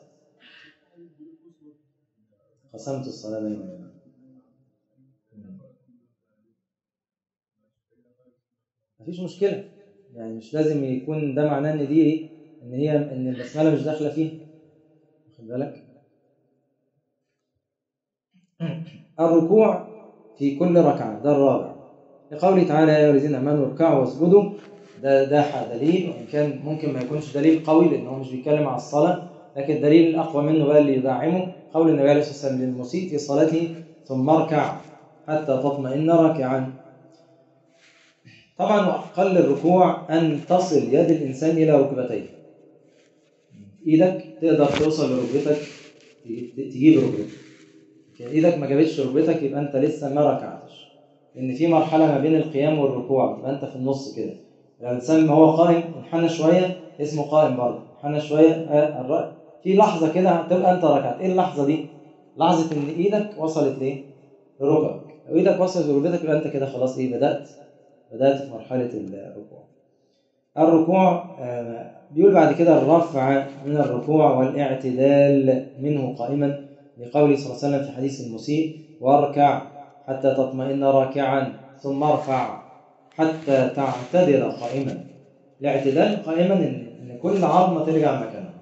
قسمت الصلاة بينهم مفيش مشكلة يعني مش لازم يكون ده معناه ان دي ايه ان هي ان البسملة مش داخلة فيها واخد بالك الركوع في كل ركعة ده الرابع لقوله تعالى يا أيها الذين آمنوا اركعوا واسجدوا ده ده دليل وإن كان ممكن ما يكونش دليل قوي لأن هو مش بيتكلم على الصلاة لكن الدليل الأقوى منه بقى اللي يدعمه قول النبي عليه الصلاة والسلام للمسيء في صلاته ثم اركع حتى تطمئن راكعا طبعا وأقل الركوع أن تصل يد الإنسان إلى ركبتيه إيدك تقدر توصل لركبتك تجيب ركبتك إيدك ما جابتش ركبتك يبقى أنت لسه ما ركعتش لأن في مرحلة ما بين القيام والركوع يبقى أنت في النص كده الإنسان ما هو قائم انحنى شوية اسمه قائم برضه انحنى شوية آه في لحظة كده هتبقى أنت ركعت إيه اللحظة دي؟ لحظة إن إيدك وصلت لإيه؟ لركبك لو إيدك وصلت لركبتك يبقى أنت كده خلاص إيه بدأت بدأت في مرحلة الركوع الركوع بيقول بعد كده الرفع من الركوع والاعتدال منه قائما لقوله صلى الله عليه وسلم في حديث المسيء واركع حتى تطمئن راكعا ثم ارفع حتى تعتدل قائما الاعتدال قائما ان كل عظمه ترجع مكانها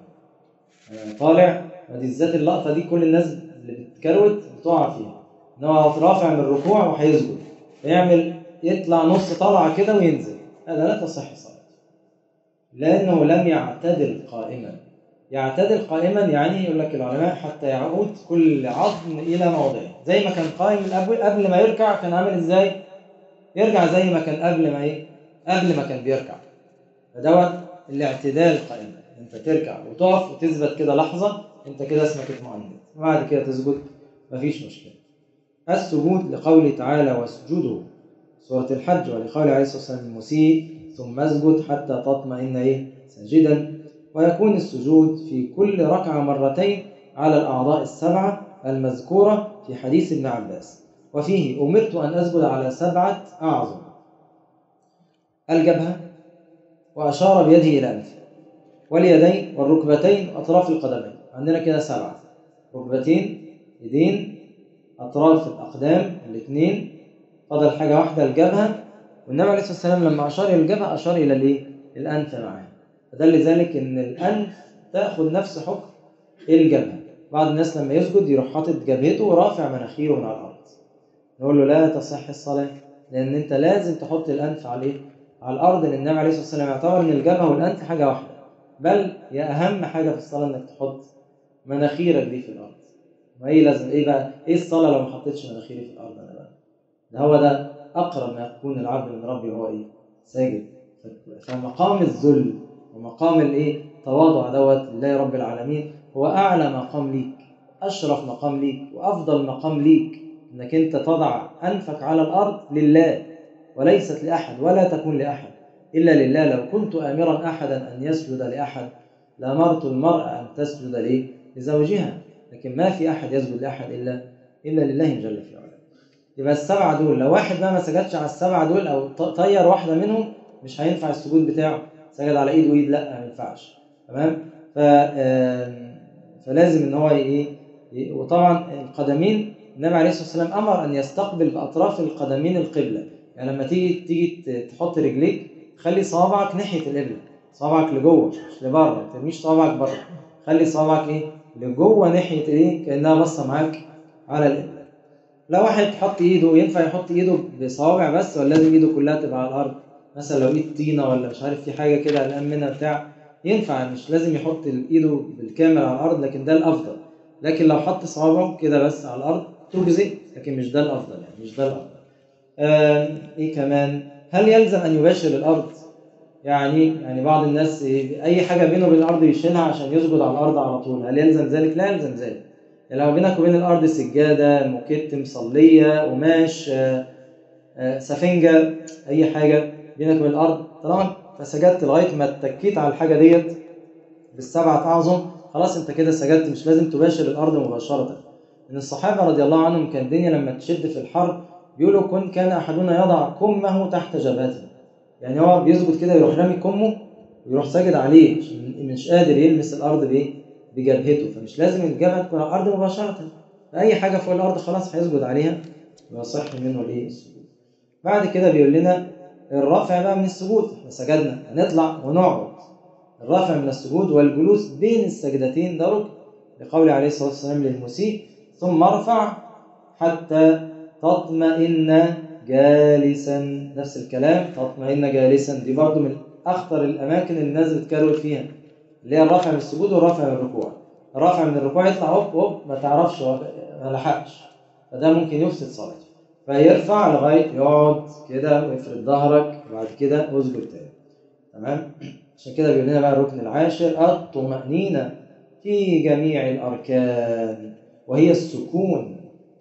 طالع ودي بالذات اللقطه دي كل الناس اللي بتكروت بتقع فيها ان هو رافع من الركوع وهيسجد يعمل يطلع نص طلعه كده وينزل هذا لا تصح صلاته لانه لم يعتدل قائما يعتدل قائما يعني يقول لك العلماء حتى يعود كل عظم الى موضعه زي ما كان قائم قبل قبل ما يركع كان عامل ازاي يرجع زي ما كان قبل ما ايه قبل ما كان بيركع فدوت الاعتدال قائما انت تركع وتقف وتثبت كده لحظه انت كده اسمك اطمئنت وبعد كده تسجد مفيش مشكله السجود لقوله تعالى واسجدوا سورة الحج ولقوله عليه الصلاة والسلام المسيء ثم اسجد حتى تطمئن ايه ساجدا ويكون السجود في كل ركعة مرتين على الأعضاء السبعة المذكورة في حديث ابن عباس وفيه أمرت أن أسجد على سبعة أعظم الجبهة وأشار بيده إلى أنفه واليدين والركبتين وأطراف القدمين عندنا كده سبعة ركبتين يدين أطراف الأقدام الاثنين فضل حاجة واحدة الجبهة والنبي عليه الصلاة والسلام لما أشار إلى الجبهة أشار إلى الإيه؟ الأنف معاه فدل ذلك إن الأنف تأخذ نفس حكم الجبهة بعض الناس لما يسجد يروح حاطط جبهته ورافع مناخيره من على الأرض نقول له لا تصح الصلاة لأن أنت لازم تحط الأنف على إيه؟ على الأرض لأن النبي عليه الصلاة والسلام يعتبر إن الجبهة والأنف حاجة واحدة بل هي أهم حاجة في الصلاة إنك تحط مناخيرك دي في الأرض ما إيه لازم إيه بقى إيه الصلاة لو ما حطيتش مناخيري في الأرض أنا بقى ده هو ده أقرب ما يكون العبد من ربي وهو إيه ساجد فمقام الذل ومقام الايه التواضع دوت لله رب العالمين هو اعلى مقام ليك اشرف مقام ليك وافضل مقام ليك انك انت تضع انفك على الارض لله وليست لاحد ولا تكون لاحد الا لله لو كنت امرا احدا ان يسجد لاحد لامرت المراه ان تسجد ليه لزوجها لكن ما في احد يسجد لاحد الا الا لله جل في علاه يبقى السبعه دول لو واحد بقى ما سجدش على السبعه دول او طير واحده منهم مش هينفع السجود بتاعه سجد على ايد وايد لا ما ينفعش تمام ف فلازم ان هو ايه وطبعا القدمين النبي عليه الصلاه والسلام امر ان يستقبل باطراف القدمين القبله يعني لما تيجي تيجي تحط رجليك خلي صوابعك ناحيه القبله صوابعك لجوه مش لبره ما ترميش صوابعك بره خلي صوابعك ايه لجوه ناحيه ايه كانها باصه معاك على القبله لو واحد حط ايده ينفع يحط ايده بصوابع بس ولا لازم ايده كلها تبقى على الارض مثلا لو ايد طينه ولا مش عارف في حاجه كده قلقان منها بتاع ينفع مش لازم يحط ايده بالكامل على الارض لكن ده الافضل لكن لو حط صوابعه كده بس على الارض تجزئ لكن مش ده الافضل يعني مش ده الافضل آه ايه كمان هل يلزم ان يباشر الارض يعني يعني بعض الناس إيه اي حاجه بينه وبين الارض يشيلها عشان يسجد على الارض على طول هل يلزم ذلك لا يلزم ذلك يعني لو بينك وبين الارض سجاده موكيت مصليه قماش آه آه سفنجه اي حاجه بينك وبين الارض طالما فسجدت لغايه ما اتكيت على الحاجه ديت بالسبعه اعظم خلاص انت كده سجدت مش لازم تباشر الارض مباشره ان الصحابه رضي الله عنهم كان الدنيا لما تشد في الحر بيقولوا كن كان احدنا يضع كمه تحت جبهته يعني هو بيسجد كده يروح رامي كمه ويروح ساجد عليه مش قادر يلمس الارض بايه بجبهته فمش لازم الجبهه تكون على الارض مباشره اي حاجه فوق الارض خلاص هيسجد عليها ويصح منه الايه السجود بعد كده بيقول لنا الرفع بقى من السجود احنا سجدنا هنطلع ونقعد الرفع من السجود والجلوس بين السجدتين ده ركن لقول عليه الصلاه والسلام للمسيء ثم ارفع حتى تطمئن جالسا نفس الكلام تطمئن جالسا دي برضو من اخطر الاماكن اللي الناس بتكرر فيها اللي هي الرفع من السجود والرفع من الركوع الرفع من الركوع يطلع هوب هوب ما تعرفش ما لحقش فده ممكن يفسد صلاته فيرفع لغايه يقعد كده ويفرد ظهرك وبعد كده اسجد تاني تمام عشان كده بيقول لنا بقى الركن العاشر الطمأنينة في جميع الأركان وهي السكون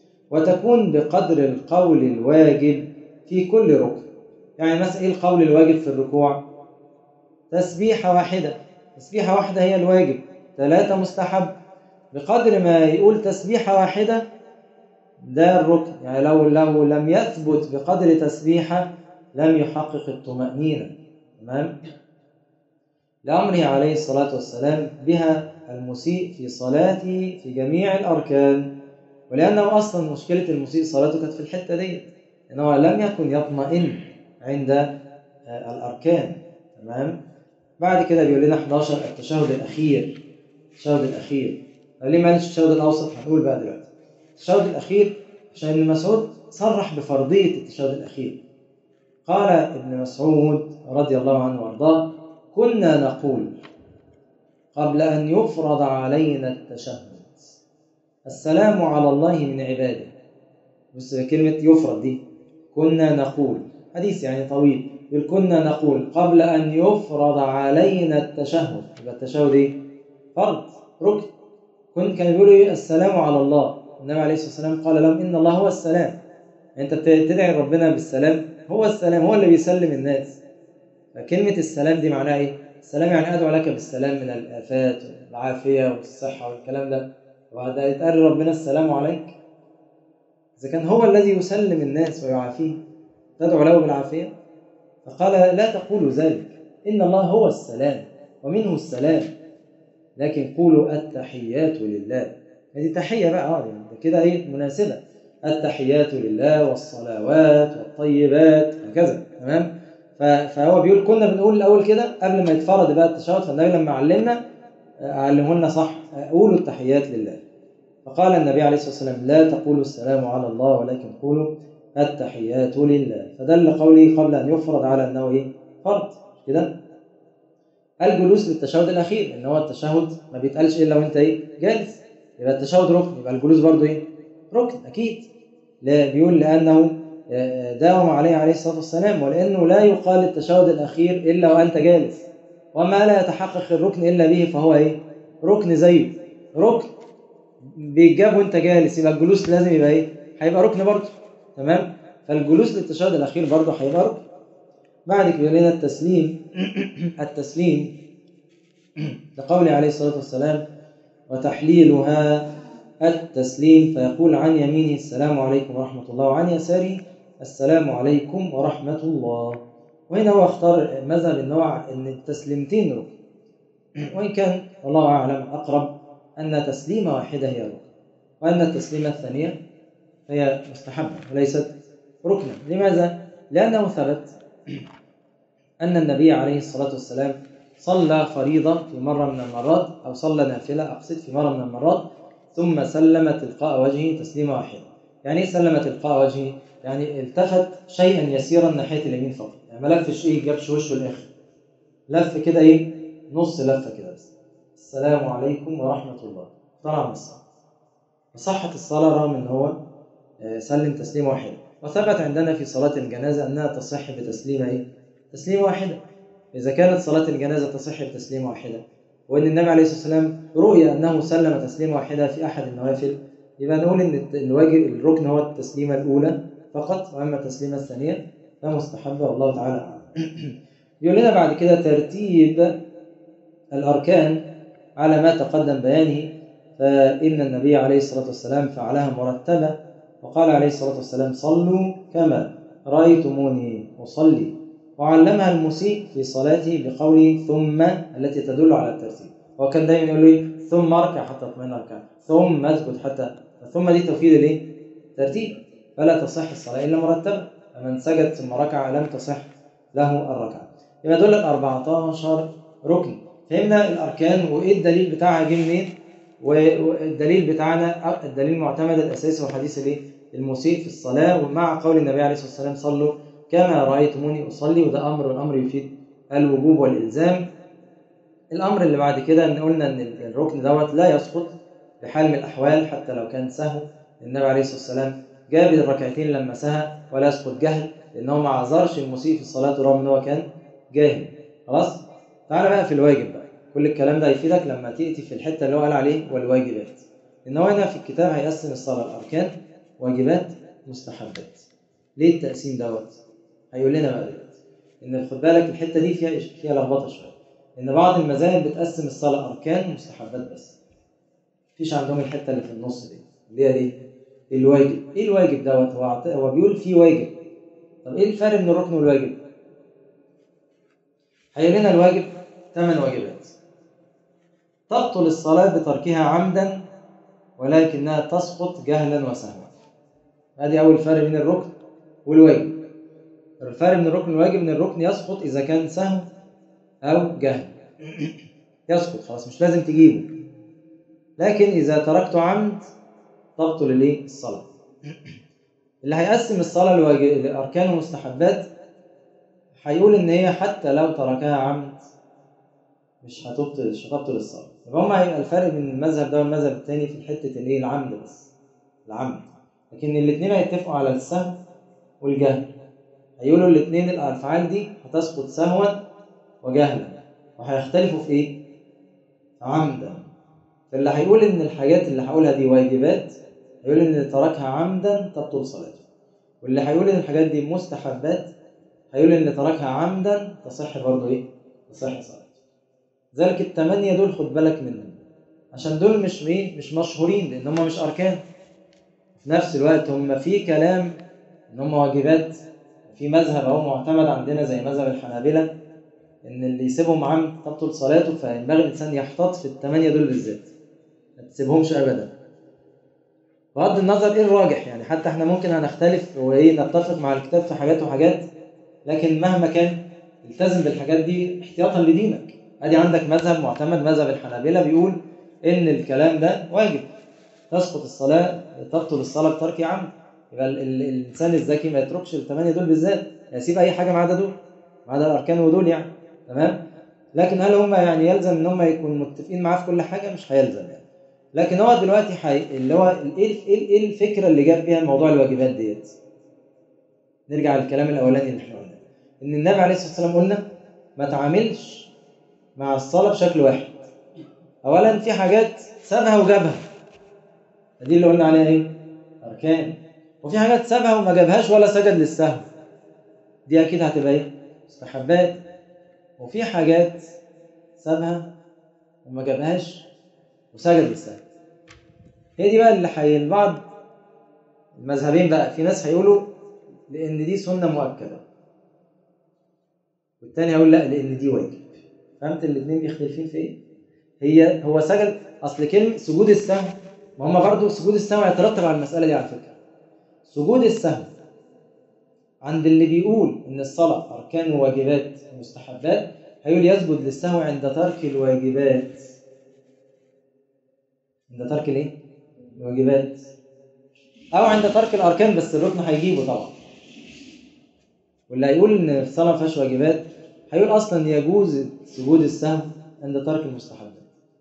وتكون بقدر القول الواجب في كل ركن يعني مثلا ايه القول الواجب في الركوع تسبيحة واحدة تسبيحة واحدة هي الواجب ثلاثة مستحب بقدر ما يقول تسبيحة واحدة ده الركن يعني لو لو لم يثبت بقدر تسبيحة لم يحقق الطمأنينة تمام لأمره عليه الصلاة والسلام بها المسيء في صلاته في جميع الأركان ولأنه أصلا مشكلة المسيء صلاته كانت في الحتة دي إنه لم يكن يطمئن عند الأركان تمام بعد كده بيقول لنا 11 التشهد الأخير التشهد الأخير ليه ما قالش التشهد الأوسط هنقول بقى دلوقتي التشهد الأخير عشان ابن مسعود صرح بفرضية التشهد الأخير قال ابن مسعود رضي الله عنه وارضاه كنا نقول قبل أن يفرض علينا التشهد السلام على الله من عباده بص كلمة يفرض دي كنا نقول حديث يعني طويل يقول كنا نقول قبل أن يفرض علينا التشهد يبقى التشهد إيه؟ فرض ركن كن كان بيقولوا إيه السلام على الله النبي عليه الصلاة والسلام قال لهم إن الله هو السلام أنت بتدعي ربنا بالسلام هو السلام هو اللي بيسلم الناس فكلمة السلام دي معناها إيه؟ السلام يعني أدعو لك بالسلام من الآفات والعافية والصحة والكلام ده وبعد يتقال ربنا السلام عليك إذا كان هو الذي يسلم الناس ويعافيه تدعو له بالعافية فقال لا تقولوا ذلك إن الله هو السلام ومنه السلام لكن قولوا التحيات لله هذه تحية بقى اه يعني كده ايه مناسبة التحيات لله والصلوات والطيبات هكذا تمام فهو بيقول كنا بنقول الاول كده قبل ما يتفرض بقى التشهد فالنبي لما علمنا علمه لنا صح قولوا التحيات لله فقال النبي عليه الصلاه والسلام لا تقولوا السلام على الله ولكن قولوا التحيات لله فدل قوله قبل ان يفرض على انه ايه فرض كده الجلوس للتشهد الاخير ان هو التشهد ما بيتقالش الا وانت ايه جالس يبقى التشهد ركن يبقى الجلوس برضو ايه ركن اكيد لا بيقول لانه آه، داوم عليه عليه الصلاة والسلام ولأنه لا يقال التشهد الأخير إلا وأنت جالس وما لا يتحقق الركن إلا به فهو إيه؟ ركن زيه ركن بيتجاب وأنت جالس يبقى الجلوس لازم يبقى إيه؟ هيبقى ركن برضه تمام؟ فالجلوس للتشهد الأخير برضه هيبقى ركن بعد كده لنا التسليم التسليم لقوله عليه الصلاة والسلام وتحليلها التسليم فيقول عن يمينه السلام عليكم ورحمة الله وعن يساره السلام عليكم ورحمة الله وهنا هو اختار مذهب النوع ان التسليمتين ركن وإن كان والله أعلم أقرب أن تسليمة واحدة هي ركن وأن التسليمة الثانية هي مستحبة وليست ركنا لماذا؟ لأنه ثبت أن النبي عليه الصلاة والسلام صلى فريضة في مرة من المرات أو صلى نافلة أقصد في مرة من المرات ثم سلم تلقاء وجهه تسليمة واحدة يعني إيه سلم تلقاء وجهه؟ يعني التفت شيئا يسيرا ناحية اليمين فقط يعني ما لفش إيه جابش وشه الآخر لف كده إيه نص لفة كده بس السلام عليكم ورحمة الله طلع من الصلاة وصحت الصلاة رغم إن هو آه، سلم تسليمة واحدة وثبت عندنا في صلاة الجنازة أنها تصح بتسليمة إيه؟ تسليمة واحدة إذا كانت صلاة الجنازة تصح بتسليمة واحدة وإن النبي عليه الصلاة والسلام رؤي أنه سلم تسليمة واحدة في أحد النوافل يبقى نقول إن الواجب الركن هو التسليمة الأولى فقط وأما التسليمة الثانية فمستحبة والله تعالى أعلم. يقول لنا بعد كده ترتيب الأركان على ما تقدم بيانه فإن النبي عليه الصلاة والسلام فعلها مرتبة وقال عليه الصلاة والسلام صلوا كما رأيتموني أصلي وعلمها المسيء في صلاته بقوله ثم التي تدل على الترتيب وكان دايما يقول لي ثم اركع حتى اطمئن اركع ثم اسجد حتى ثم دي تفيد الايه؟ ترتيب فلا تصح الصلاة إلا مرتبة فمن سجد ثم ركع لم تصح له الركعة يبقى دول 14 ركن فهمنا الأركان وإيه الدليل بتاعها جه منين والدليل بتاعنا الدليل المعتمد الأساسي هو حديث الايه؟ المسيء في الصلاة ومع قول النبي عليه الصلاة والسلام صلوا كما رأيتموني أصلي وده أمر والأمر يفيد الوجوب والإلزام الأمر اللي بعد كده إن قلنا إن الركن دوت لا يسقط بحال من الأحوال حتى لو كان سهو النبي عليه الصلاة والسلام جاب الركعتين لما سهى ولا يسقط جهل لأنه ما عذرش المسيء في الصلاة رغم إن هو كان جاهل خلاص تعالى بقى في الواجب بقى كل الكلام ده يفيدك لما تأتي في الحتة اللي هو قال عليه والواجبات إن هو هنا في الكتاب هيقسم الصلاة الأركان واجبات مستحبات ليه التقسيم دوت؟ هيقول لنا بقى دلوقتي ان خد بالك الحته دي فيها فيها لخبطه شويه ان بعض المذاهب بتقسم الصلاه اركان ومستحبات بس مفيش عندهم الحته اللي في النص دي اللي هي ايه الواجب ايه الواجب دوت هو عط... هو بيقول في واجب طب ايه الفرق بين الركن والواجب هيقول لنا الواجب ثمان واجبات تبطل الصلاه بتركها عمدا ولكنها تسقط جهلا وسهوا ادي اول فرق بين الركن والواجب الفرق بين الركن والواجب ان الركن يسقط اذا كان سهو او جهل يسقط خلاص مش لازم تجيبه لكن اذا تركته عمد تبطل الايه الصلاه اللي هيقسم الصلاه لواجب لاركان ومستحبات هيقول ان هي حتى لو تركها عمد مش هتبطل مش هتبطل الصلاه يبقى هما هيبقى الفرق بين المذهب ده والمذهب الثاني في حته الايه العمد بس العمد لكن الاثنين هيتفقوا على السهو والجهل هيقولوا الاثنين الافعال دي هتسقط سهوا وجهلا وهيختلفوا في ايه عمدا فاللي هيقول ان الحاجات اللي هقولها دي واجبات هيقول ان اللي تركها عمدا تبطل صلاته واللي هيقول ان الحاجات دي مستحبات هيقول ان اللي تركها عمدا تصح برضه ايه تصح صلاته ذلك الثمانية دول خد بالك منهم عشان دول مش ايه مش مشهورين لان هم مش اركان في نفس الوقت هم في كلام ان هم واجبات في مذهب اهو معتمد عندنا زي مذهب الحنابلة ان اللي يسيبهم عمد تبطل صلاته فينبغي الانسان يحتاط في الثمانية دول بالذات ما تسيبهمش ابدا بغض النظر ايه الراجح يعني حتى احنا ممكن هنختلف وايه نتفق مع الكتاب في حاجات وحاجات لكن مهما كان التزم بالحاجات دي احتياطا لدينك ادي عندك مذهب معتمد مذهب الحنابلة بيقول ان الكلام ده واجب تسقط الصلاة تبطل الصلاة بترك عمد يبقى ال- ال- الانسان الذكي ما يتركش الثمانيه دول بالذات يسيب اي حاجه ما عدا دول ما عدا الاركان ودول يعني تمام لكن هل هم يعني يلزم ان هم يكونوا متفقين معاه في كل حاجه مش هيلزم يعني لكن هو دلوقتي حي... اللي هو ال- ايه ايه إيه الفكره اللي جاب بيها موضوع الواجبات ديت نرجع للكلام الاولاني اللي احنا قلناه ان النبي عليه الصلاه والسلام قلنا ما تعاملش مع الصلاه بشكل واحد اولا في حاجات سابها وجابها دي اللي قلنا عليها ايه اركان وفي حاجات سابها وما جابهاش ولا سجد للسهو دي اكيد هتبقى ايه مستحبات وفي حاجات سابها وما جابهاش وسجد للسهو هي دي بقى اللي حي البعض المذهبين بقى في ناس هيقولوا لان دي سنه مؤكده والتاني هيقول لا لان دي واجب فهمت الاثنين بيختلفين في ايه هي هو سجد اصل كلمه سجود السهو ما هم برضه سجود السهو هيترتب على المساله دي على فكره سجود السهو عند اللي بيقول ان الصلاه اركان وواجبات ومستحبات هيقول يسجد للسهو عند ترك الواجبات عند ترك الايه الواجبات او عند ترك الاركان بس الركن هيجيبه طبعا واللي هيقول ان الصلاه ما فيهاش واجبات هيقول اصلا يجوز سجود السهو عند ترك المستحبات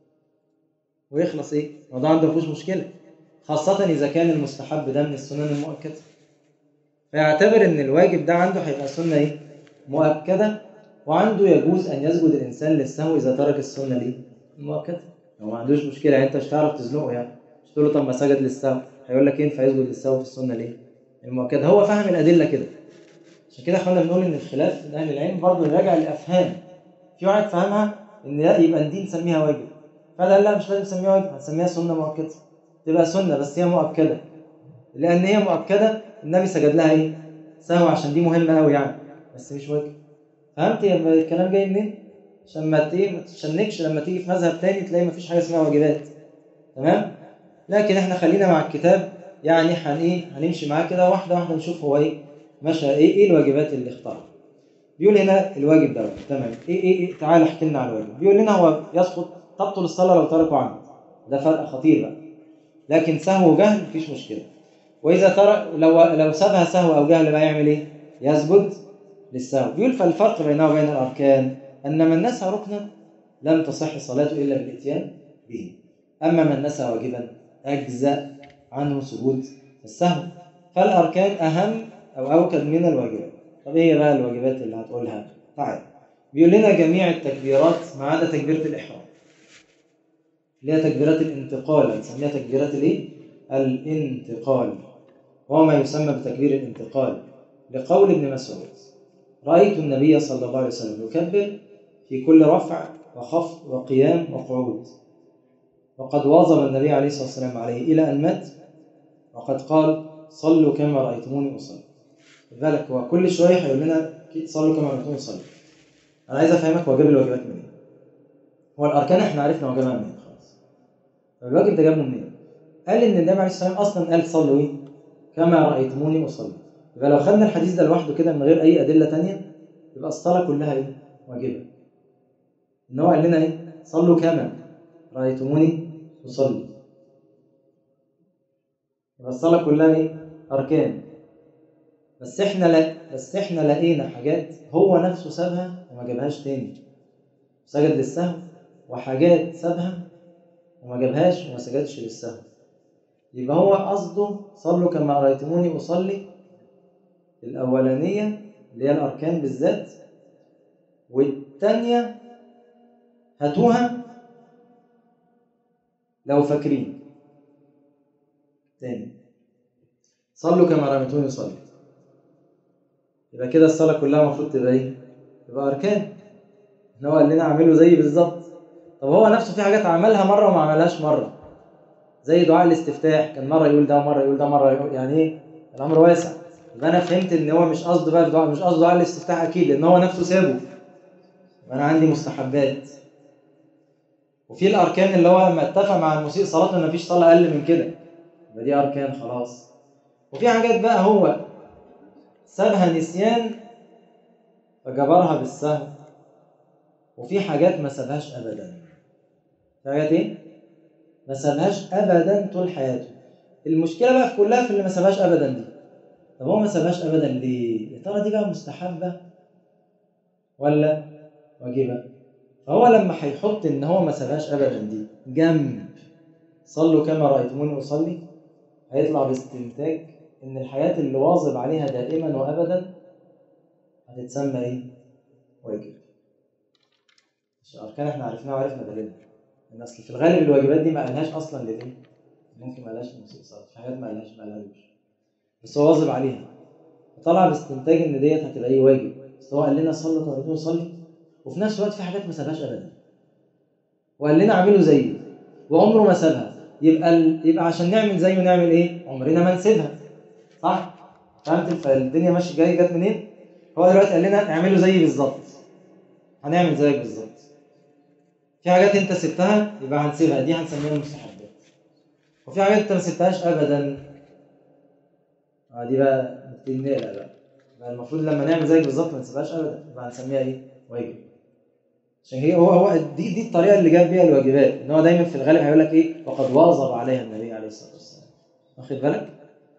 ويخلص ايه الموضوع عنده مفيهوش مشكله خاصه اذا كان المستحب ده من السنن المؤكده فيعتبر ان الواجب ده عنده هيبقى سنه ايه مؤكده وعنده يجوز ان يسجد الانسان للسهو اذا ترك السنه دي المؤكده لو ما عندوش مشكله يعني انت مش هتعرف تزنقه يعني مش تقول له طب ما سجد للسهو هيقول لك ينفع يسجد للسهو في السنه ليه المؤكده هو فهم الادله كده عشان كده احنا بنقول ان الخلاف من اهل العلم برضه راجع لافهام في واحد فهمها ان لا يبقى دي نسميها واجب فده قال لا مش لازم نسميها واجب هنسميها سنه مؤكده تبقى سنه بس هي مؤكده لان هي مؤكده النبي سجد لها ايه سهو عشان دي مهمه قوي يعني بس مش واجب فهمت الكلام جاي منين عشان ما ت- ما تشنكش لما تيجي في مذهب تاني تلاقي مفيش حاجه اسمها واجبات تمام لكن احنا خلينا مع الكتاب يعني هن ايه هنمشي معاه كده واحده واحده نشوف هو ايه ماشى ايه ايه الواجبات اللي اختارها بيقول هنا الواجب ده تمام ايه ايه, إيه؟ تعال احكي لنا على الواجب بيقول لنا هو يسقط تبطل الصلاه لو تركوا عمد ده فرق خطير بقى لكن سهو وجهل مفيش مشكله واذا ترك لو لو سابها سهو او جهل بقى يعمل ايه يسجد للسهو بيقول فالفرق بينه وبين الاركان ان من نسى ركنا لم تصح صلاته الا بالاتيان به اما من نسى واجبا اجزا عنه سجود السهو فالاركان اهم او اوكد من الواجبات طب ايه بقى الواجبات اللي هتقولها تعال بيقول لنا جميع التكبيرات ما عدا تكبيره الاحرام اللي هي تكبيرات الانتقال بنسميها تكبيرات الايه الانتقال وهو ما يسمى بتكبير الانتقال لقول ابن مسعود رأيت النبي صلى الله عليه وسلم يكبر في كل رفع وخفض وقيام وقعود وقد واظب النبي عليه الصلاة والسلام عليه إلى أن مات وقد قال صلوا كما رأيتموني أصلي خد بالك هو كل شوية هيقول لنا صلوا كما رأيتموني أصلي أنا عايز أفهمك واجب الواجبات منين هو الأركان إحنا عرفنا واجبها منين خلاص طب الواجب ده جابه منين؟ قال إن النبي عليه الصلاة والسلام أصلا قال صلوا إيه؟ كما رأيتموني أصلي يبقى لو خدنا الحديث ده لوحده كده من غير أي أدلة تانية يبقى الصلاة كلها إيه؟ واجبة إن هو قال لنا إيه؟ صلوا كما رأيتموني أصلي يبقى الصلاة كلها إيه؟ أركان بس إحنا لا بس إحنا لقينا حاجات هو نفسه سابها وما جابهاش تاني سجد للسهو وحاجات سابها وما جابهاش وما سجدش للسهو يبقى هو قصده صلوا كما رأيتموني أصلي الأولانية اللي هي الأركان بالذات والتانية هاتوها لو فاكرين تاني صلوا كما رأيتموني أصلي يبقى كده الصلاة كلها المفروض تبقى إيه؟ تبقى أركان إن هو قال لنا اعملوا زي بالظبط طب هو نفسه في حاجات عملها مرة وما عملهاش مرة زي دعاء الاستفتاح كان مرة يقول ده مرة يقول ده مرة يقول يعني إيه؟ الأمر واسع يبقى أنا فهمت إن هو مش قصده بقى في دعاء مش قصده دعاء الاستفتاح أكيد لأن هو نفسه سابه وأنا عندي مستحبات وفي الأركان اللي هو لما اتفق مع المسيء صلاته إن مفيش صلاة أقل من كده يبقى دي أركان خلاص وفي حاجات بقى هو سابها نسيان فجبرها بالسهو وفي حاجات ما سابهاش ابدا في حاجات ايه ما سابهاش ابدا طول حياته المشكله بقى في كلها في اللي ما سابهاش ابدا دي طب هو ما سابهاش ابدا ليه يا ترى دي بقى مستحبه ولا واجبه فهو لما هيحط ان هو ما سابهاش ابدا دي جنب صلوا كما رايتموني اصلي هيطلع باستنتاج ان الحاجات اللي واظب عليها دائما وابدا هتتسمى ايه؟ واجب مش اركان احنا عرفناها وعرفنا دليلها ان اصل في الغالب الواجبات دي ما قالهاش اصلا للايه؟ ممكن ما قالهاش للمستقصات في حاجات ما قالهاش ما قالهاش بس هو واظب عليها طلع باستنتاج ان ديت هتبقى ايه واجب بس هو قال لنا صلوا كما رأيتم نصلي وفي نفس الوقت في حاجات ما سابهاش ابدا وقال لنا اعملوا زيه وعمره ما سابها يبقى ال... يبقى عشان نعمل زيه نعمل ايه؟ عمرنا ما نسيبها صح؟ فهمت فالدنيا ماشيه جايه جت منين؟ هو دلوقتي قال لنا اعملوا زيي بالظبط هنعمل زيك بالظبط في حاجات انت سبتها يبقى هنسيبها دي هنسميها المستحبات وفي حاجات انت ما سبتهاش ابدا اه دي بقى نبتدي نقلق بقى بقى المفروض لما نعمل زيك بالظبط ما نسيبهاش ابدا يبقى هنسميها ايه؟ واجب عشان هي هو هو دي دي الطريقه اللي جاب بيها الواجبات ان هو دايما في الغالب هيقول لك ايه وقد واظب عليها النبي عليه الصلاه والسلام واخد بالك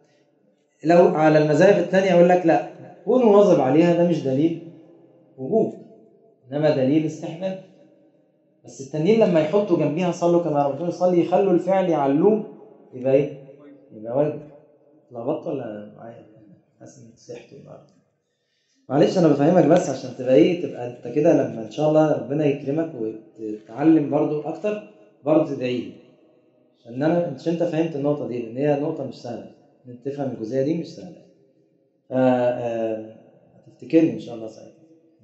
لو على المذاهب الثانيه يقول لك لا كون واظب عليها ده مش دليل وجوب انما دليل استحباب بس التانيين لما يحطوا جنبيها صلوا كما ربنا يصلي يخلوا الفعل يعلوه يبقى ايه؟ يبقى واجب لخبطت ولا معايا؟ حاسس انك سحت النهارده معلش انا بفهمك بس عشان تبقى ايه تبقى انت كده لما ان شاء الله ربنا يكرمك وتتعلم برضو اكتر برضو تدعي لي عشان انا عشان انت فهمت النقطه دي لان هي نقطه مش سهله ان انت تفهم الجزئيه دي مش سهله ف هتفتكرني ان شاء الله ساعتها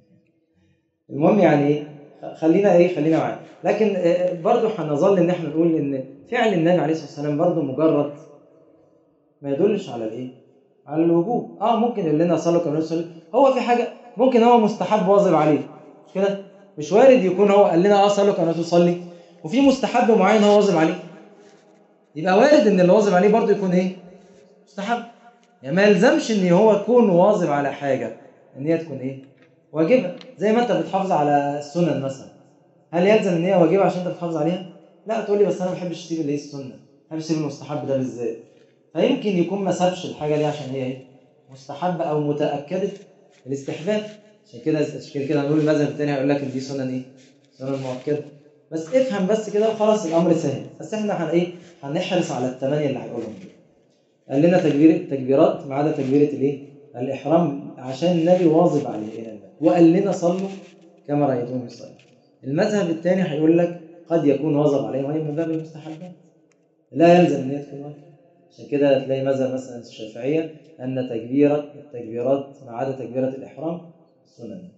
المهم يعني ايه خلينا ايه خلينا معايا لكن برضو هنظل ان احنا نقول ان فعل النبي عليه الصلاه والسلام برضو مجرد ما يدلش على الايه على الوجوب اه ممكن يقول لنا صلوا كما صلوا هو في حاجه ممكن هو مستحب واظب عليه مش كده مش وارد يكون هو قال لنا اه صلوا كما تصلي وفي مستحب معين هو واظب عليه يبقى وارد ان اللي واظب عليه برضه يكون ايه مستحب يعني ما يلزمش ان هو يكون واظب على حاجه ان هي تكون ايه واجبه زي ما انت بتحافظ على السنن مثلا هل يلزم ان هي واجبه عشان انت بتحافظ عليها لا تقول لي بس انا ما بحبش اسيب اللي هي السنه ما بحبش اسيب المستحب ده بالذات فيمكن يكون ما سابش الحاجه دي عشان هي ايه مستحبه او متاكده الاستحباب عشان كده عشان كده هنقول المذهب الثاني هيقول لك ان دي سنن ايه سنن مؤكده بس افهم بس كده وخلاص الامر سهل بس احنا هن ايه هنحرص على الثمانيه اللي هيقولهم دول قال لنا تكبير تكبيرات ما عدا تكبيره الايه الاحرام عشان النبي واظب عليه الى النبي وقال لنا صلوا كما رايتم يصلي المذهب الثاني هيقول لك قد يكون واظب عليه وهي من باب المستحبات لا يلزم ان هي تكون واجب عشان كده تلاقي مذهب مثلا الشافعيه ان تكبيره التكبيرات ما عدا تكبيره الاحرام سنن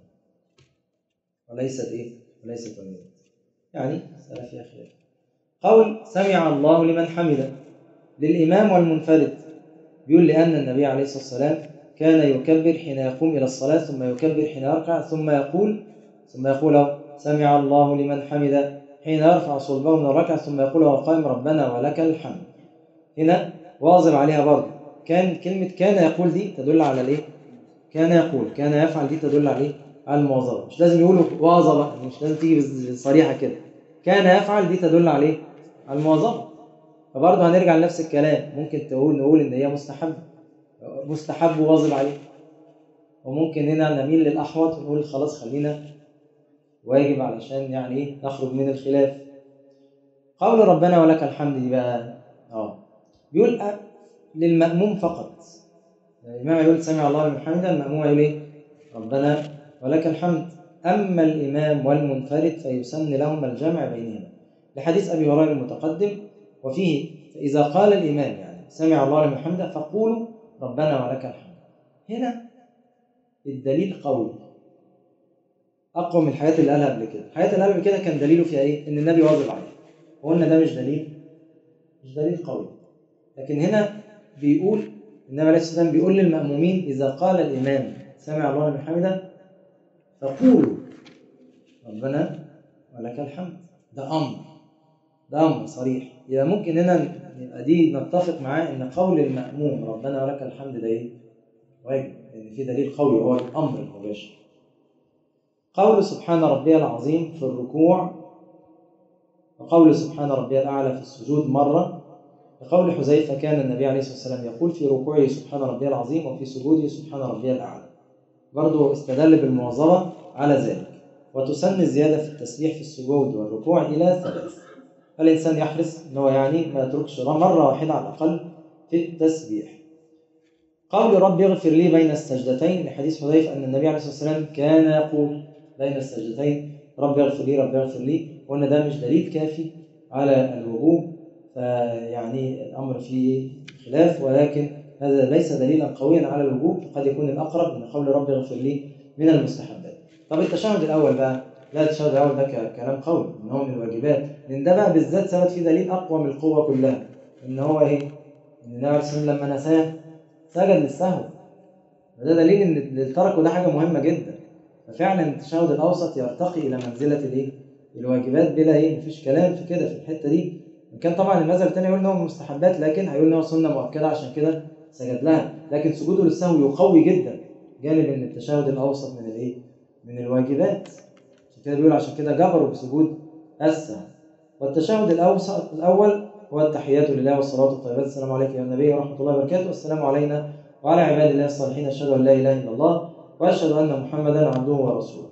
وليست ايه وليست واجبات يعني مساله فيها خلاف قول سمع الله لمن حمده للامام والمنفرد بيقول لان النبي عليه الصلاه والسلام كان يكبر حين يقوم الى الصلاه ثم يكبر حين يركع ثم يقول ثم يقول سمع الله لمن حمده حين يرفع صلبه من الركعه ثم يقول وهو قائم ربنا ولك الحمد هنا واظب عليها برضه كان كلمة كان يقول دي تدل على الايه؟ كان يقول كان يفعل دي تدل على ايه؟ على المواظبة مش لازم يقولوا واظب مش لازم تيجي صريحة كده كان يفعل دي تدل على ايه؟ على المواظبة فبرضه هنرجع لنفس الكلام ممكن تقول نقول ان هي مستحب مستحب واظب عليه وممكن هنا نميل للأحوط ونقول خلاص خلينا واجب علشان يعني ايه نخرج من الخلاف قول ربنا ولك الحمد دي بقى اه بيقول للمأموم فقط الإمام يقول سمع الله لمن حمده المأموم يقول إيه؟ ربنا ولك الحمد أما الإمام والمنفرد فيسن لهما الجمع بينهما لحديث أبي هريرة المتقدم وفيه فإذا قال الإمام يعني سمع الله لمن حمده فقولوا ربنا ولك الحمد هنا الدليل قوي أقوى من الحياة اللي قالها قبل كده الحياة اللي قالها قبل كده كان دليله فيها إيه؟ إن النبي واظب عليه وقلنا ده مش دليل مش دليل قوي لكن هنا بيقول النبي عليه الصلاه والسلام بيقول للمأمومين إذا قال الإمام سمع الله لمن حمده فقولوا ربنا ولك الحمد ده أمر ده أمر صريح يبقى ممكن هنا يبقى دي نتفق معاه إن قول المأموم ربنا ولك الحمد ده إيه؟ واجب لأن في دليل قوي هو الأمر المباشر قول سبحان ربي العظيم في الركوع وقول سبحان ربي الأعلى في السجود مرة لقول حذيفة كان النبي عليه الصلاة والسلام يقول في ركوعه سبحان ربي العظيم وفي سجوده سبحان ربي الأعلى برضه استدل بالمواظبة على ذلك وتسن الزيادة في التسبيح في السجود والركوع إلى ثلاث فالإنسان يحرص أنه يعني ما يتركش مرة واحدة على الأقل في التسبيح قول رب اغفر لي بين السجدتين لحديث حذيفة أن النبي عليه الصلاة والسلام كان يقول بين السجدتين رب اغفر لي رب اغفر لي وأن ده مش دليل كافي على الوجوب فيعني الأمر فيه خلاف ولكن هذا ليس دليلا قويا على الوجوب قد يكون الأقرب من قول رب اغفر لي من المستحبات طب التشهد الأول بقى لا التشهد الأول ده ك- كلام قوي إن هو من الواجبات لأن ده بقى بالذات ثبت فيه دليل أقوى من القوة كلها إن هو إيه؟ إن النبي عليه الصلاة والسلام لما نساه سجد للسهو وده دليل إن اللي تركه ده حاجة مهمة جدا ففعلا التشهد الأوسط يرتقي إلى منزلة الإيه؟ الواجبات بلا إيه؟ مفيش كلام في كده في الحتة دي إن كان طبعا المذهب التاني يقول إن هو من المستحبات لكن هيقول إن هو سنة مؤكدة عشان كده سجد لها لكن سجوده للسهو يقوي جدا جانب إن التشهد الأوسط من الإيه؟ من الواجبات عشان كده بيقول عشان كده جبروا بسجود السهو والتشهد الأوسط الأول هو التحيات لله والصلاة والطيبات السلام عليك يا النبي ورحمة الله وبركاته والسلام علينا وعلى عباد الله الصالحين أشهد أن لا إله إلا الله وأشهد أن محمدا عبده ورسوله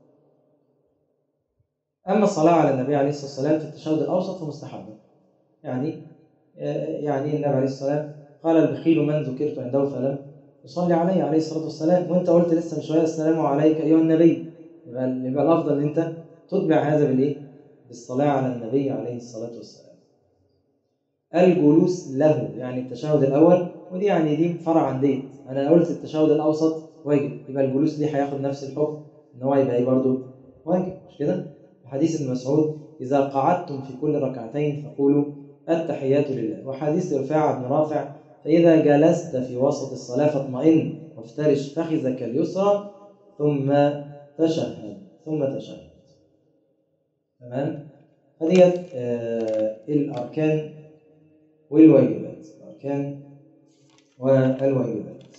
أما الصلاة على النبي عليه الصلاة والسلام في التشهد الأوسط فمستحبة يعني يعني النبي عليه الصلاة والسلام قال البخيل من ذكرت عنده فلم يصلي عليه عليه الصلاة والسلام وأنت قلت لسه من شوية السلام عليك أيها النبي يبقى يبقى الأفضل إن أنت تتبع هذا بالإيه؟ بالصلاة على النبي عليه الصلاة والسلام الجلوس له يعني التشهد الأول ودي يعني دي فرع عن ديت أنا قلت التشهد الأوسط واجب يبقى الجلوس دي هياخد نفس الحكم إن هو يبقى إيه برضه واجب مش كده؟ حديث ابن مسعود إذا قعدتم في كل ركعتين فقولوا التحيات لله وحديث رفاعة بن رافع فإذا جلست في وسط الصلاة فاطمئن وافترش فخذك اليسرى ثم تشهد ثم تشهد تمام هذه آه الأركان والواجبات الأركان والواجبات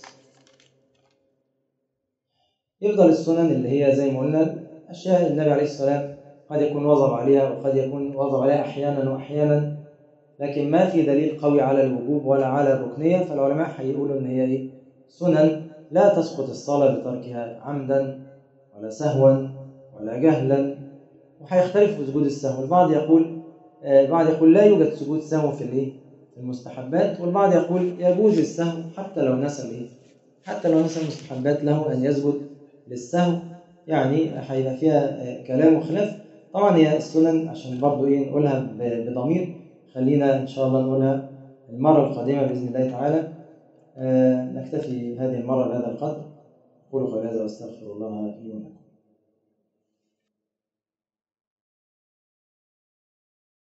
يفضل السنن اللي هي زي ما قلنا أشياء النبي عليه السلام قد يكون وظب عليها وقد يكون وظب عليها أحيانا وأحيانا لكن ما في دليل قوي على الوجوب ولا على الركنية فالعلماء هيقولوا إن هي إيه؟ سنن لا تسقط الصلاة بتركها عمدا ولا سهوا ولا جهلا وهيختلف في سجود السهو البعض يقول البعض يقول لا يوجد سجود سهو في الايه في المستحبات والبعض يقول يجوز السهو حتى لو نسى الايه حتى لو نسى المستحبات له ان يسجد للسهو يعني هيبقى فيها كلام وخلاف طبعا هي السنن عشان برضو ايه نقولها بضمير خلينا ان شاء الله نقولها المره القادمه باذن الله تعالى آه نكتفي هذه المره بهذا القدر اقول قولي هذا واستغفر الله لي ولكم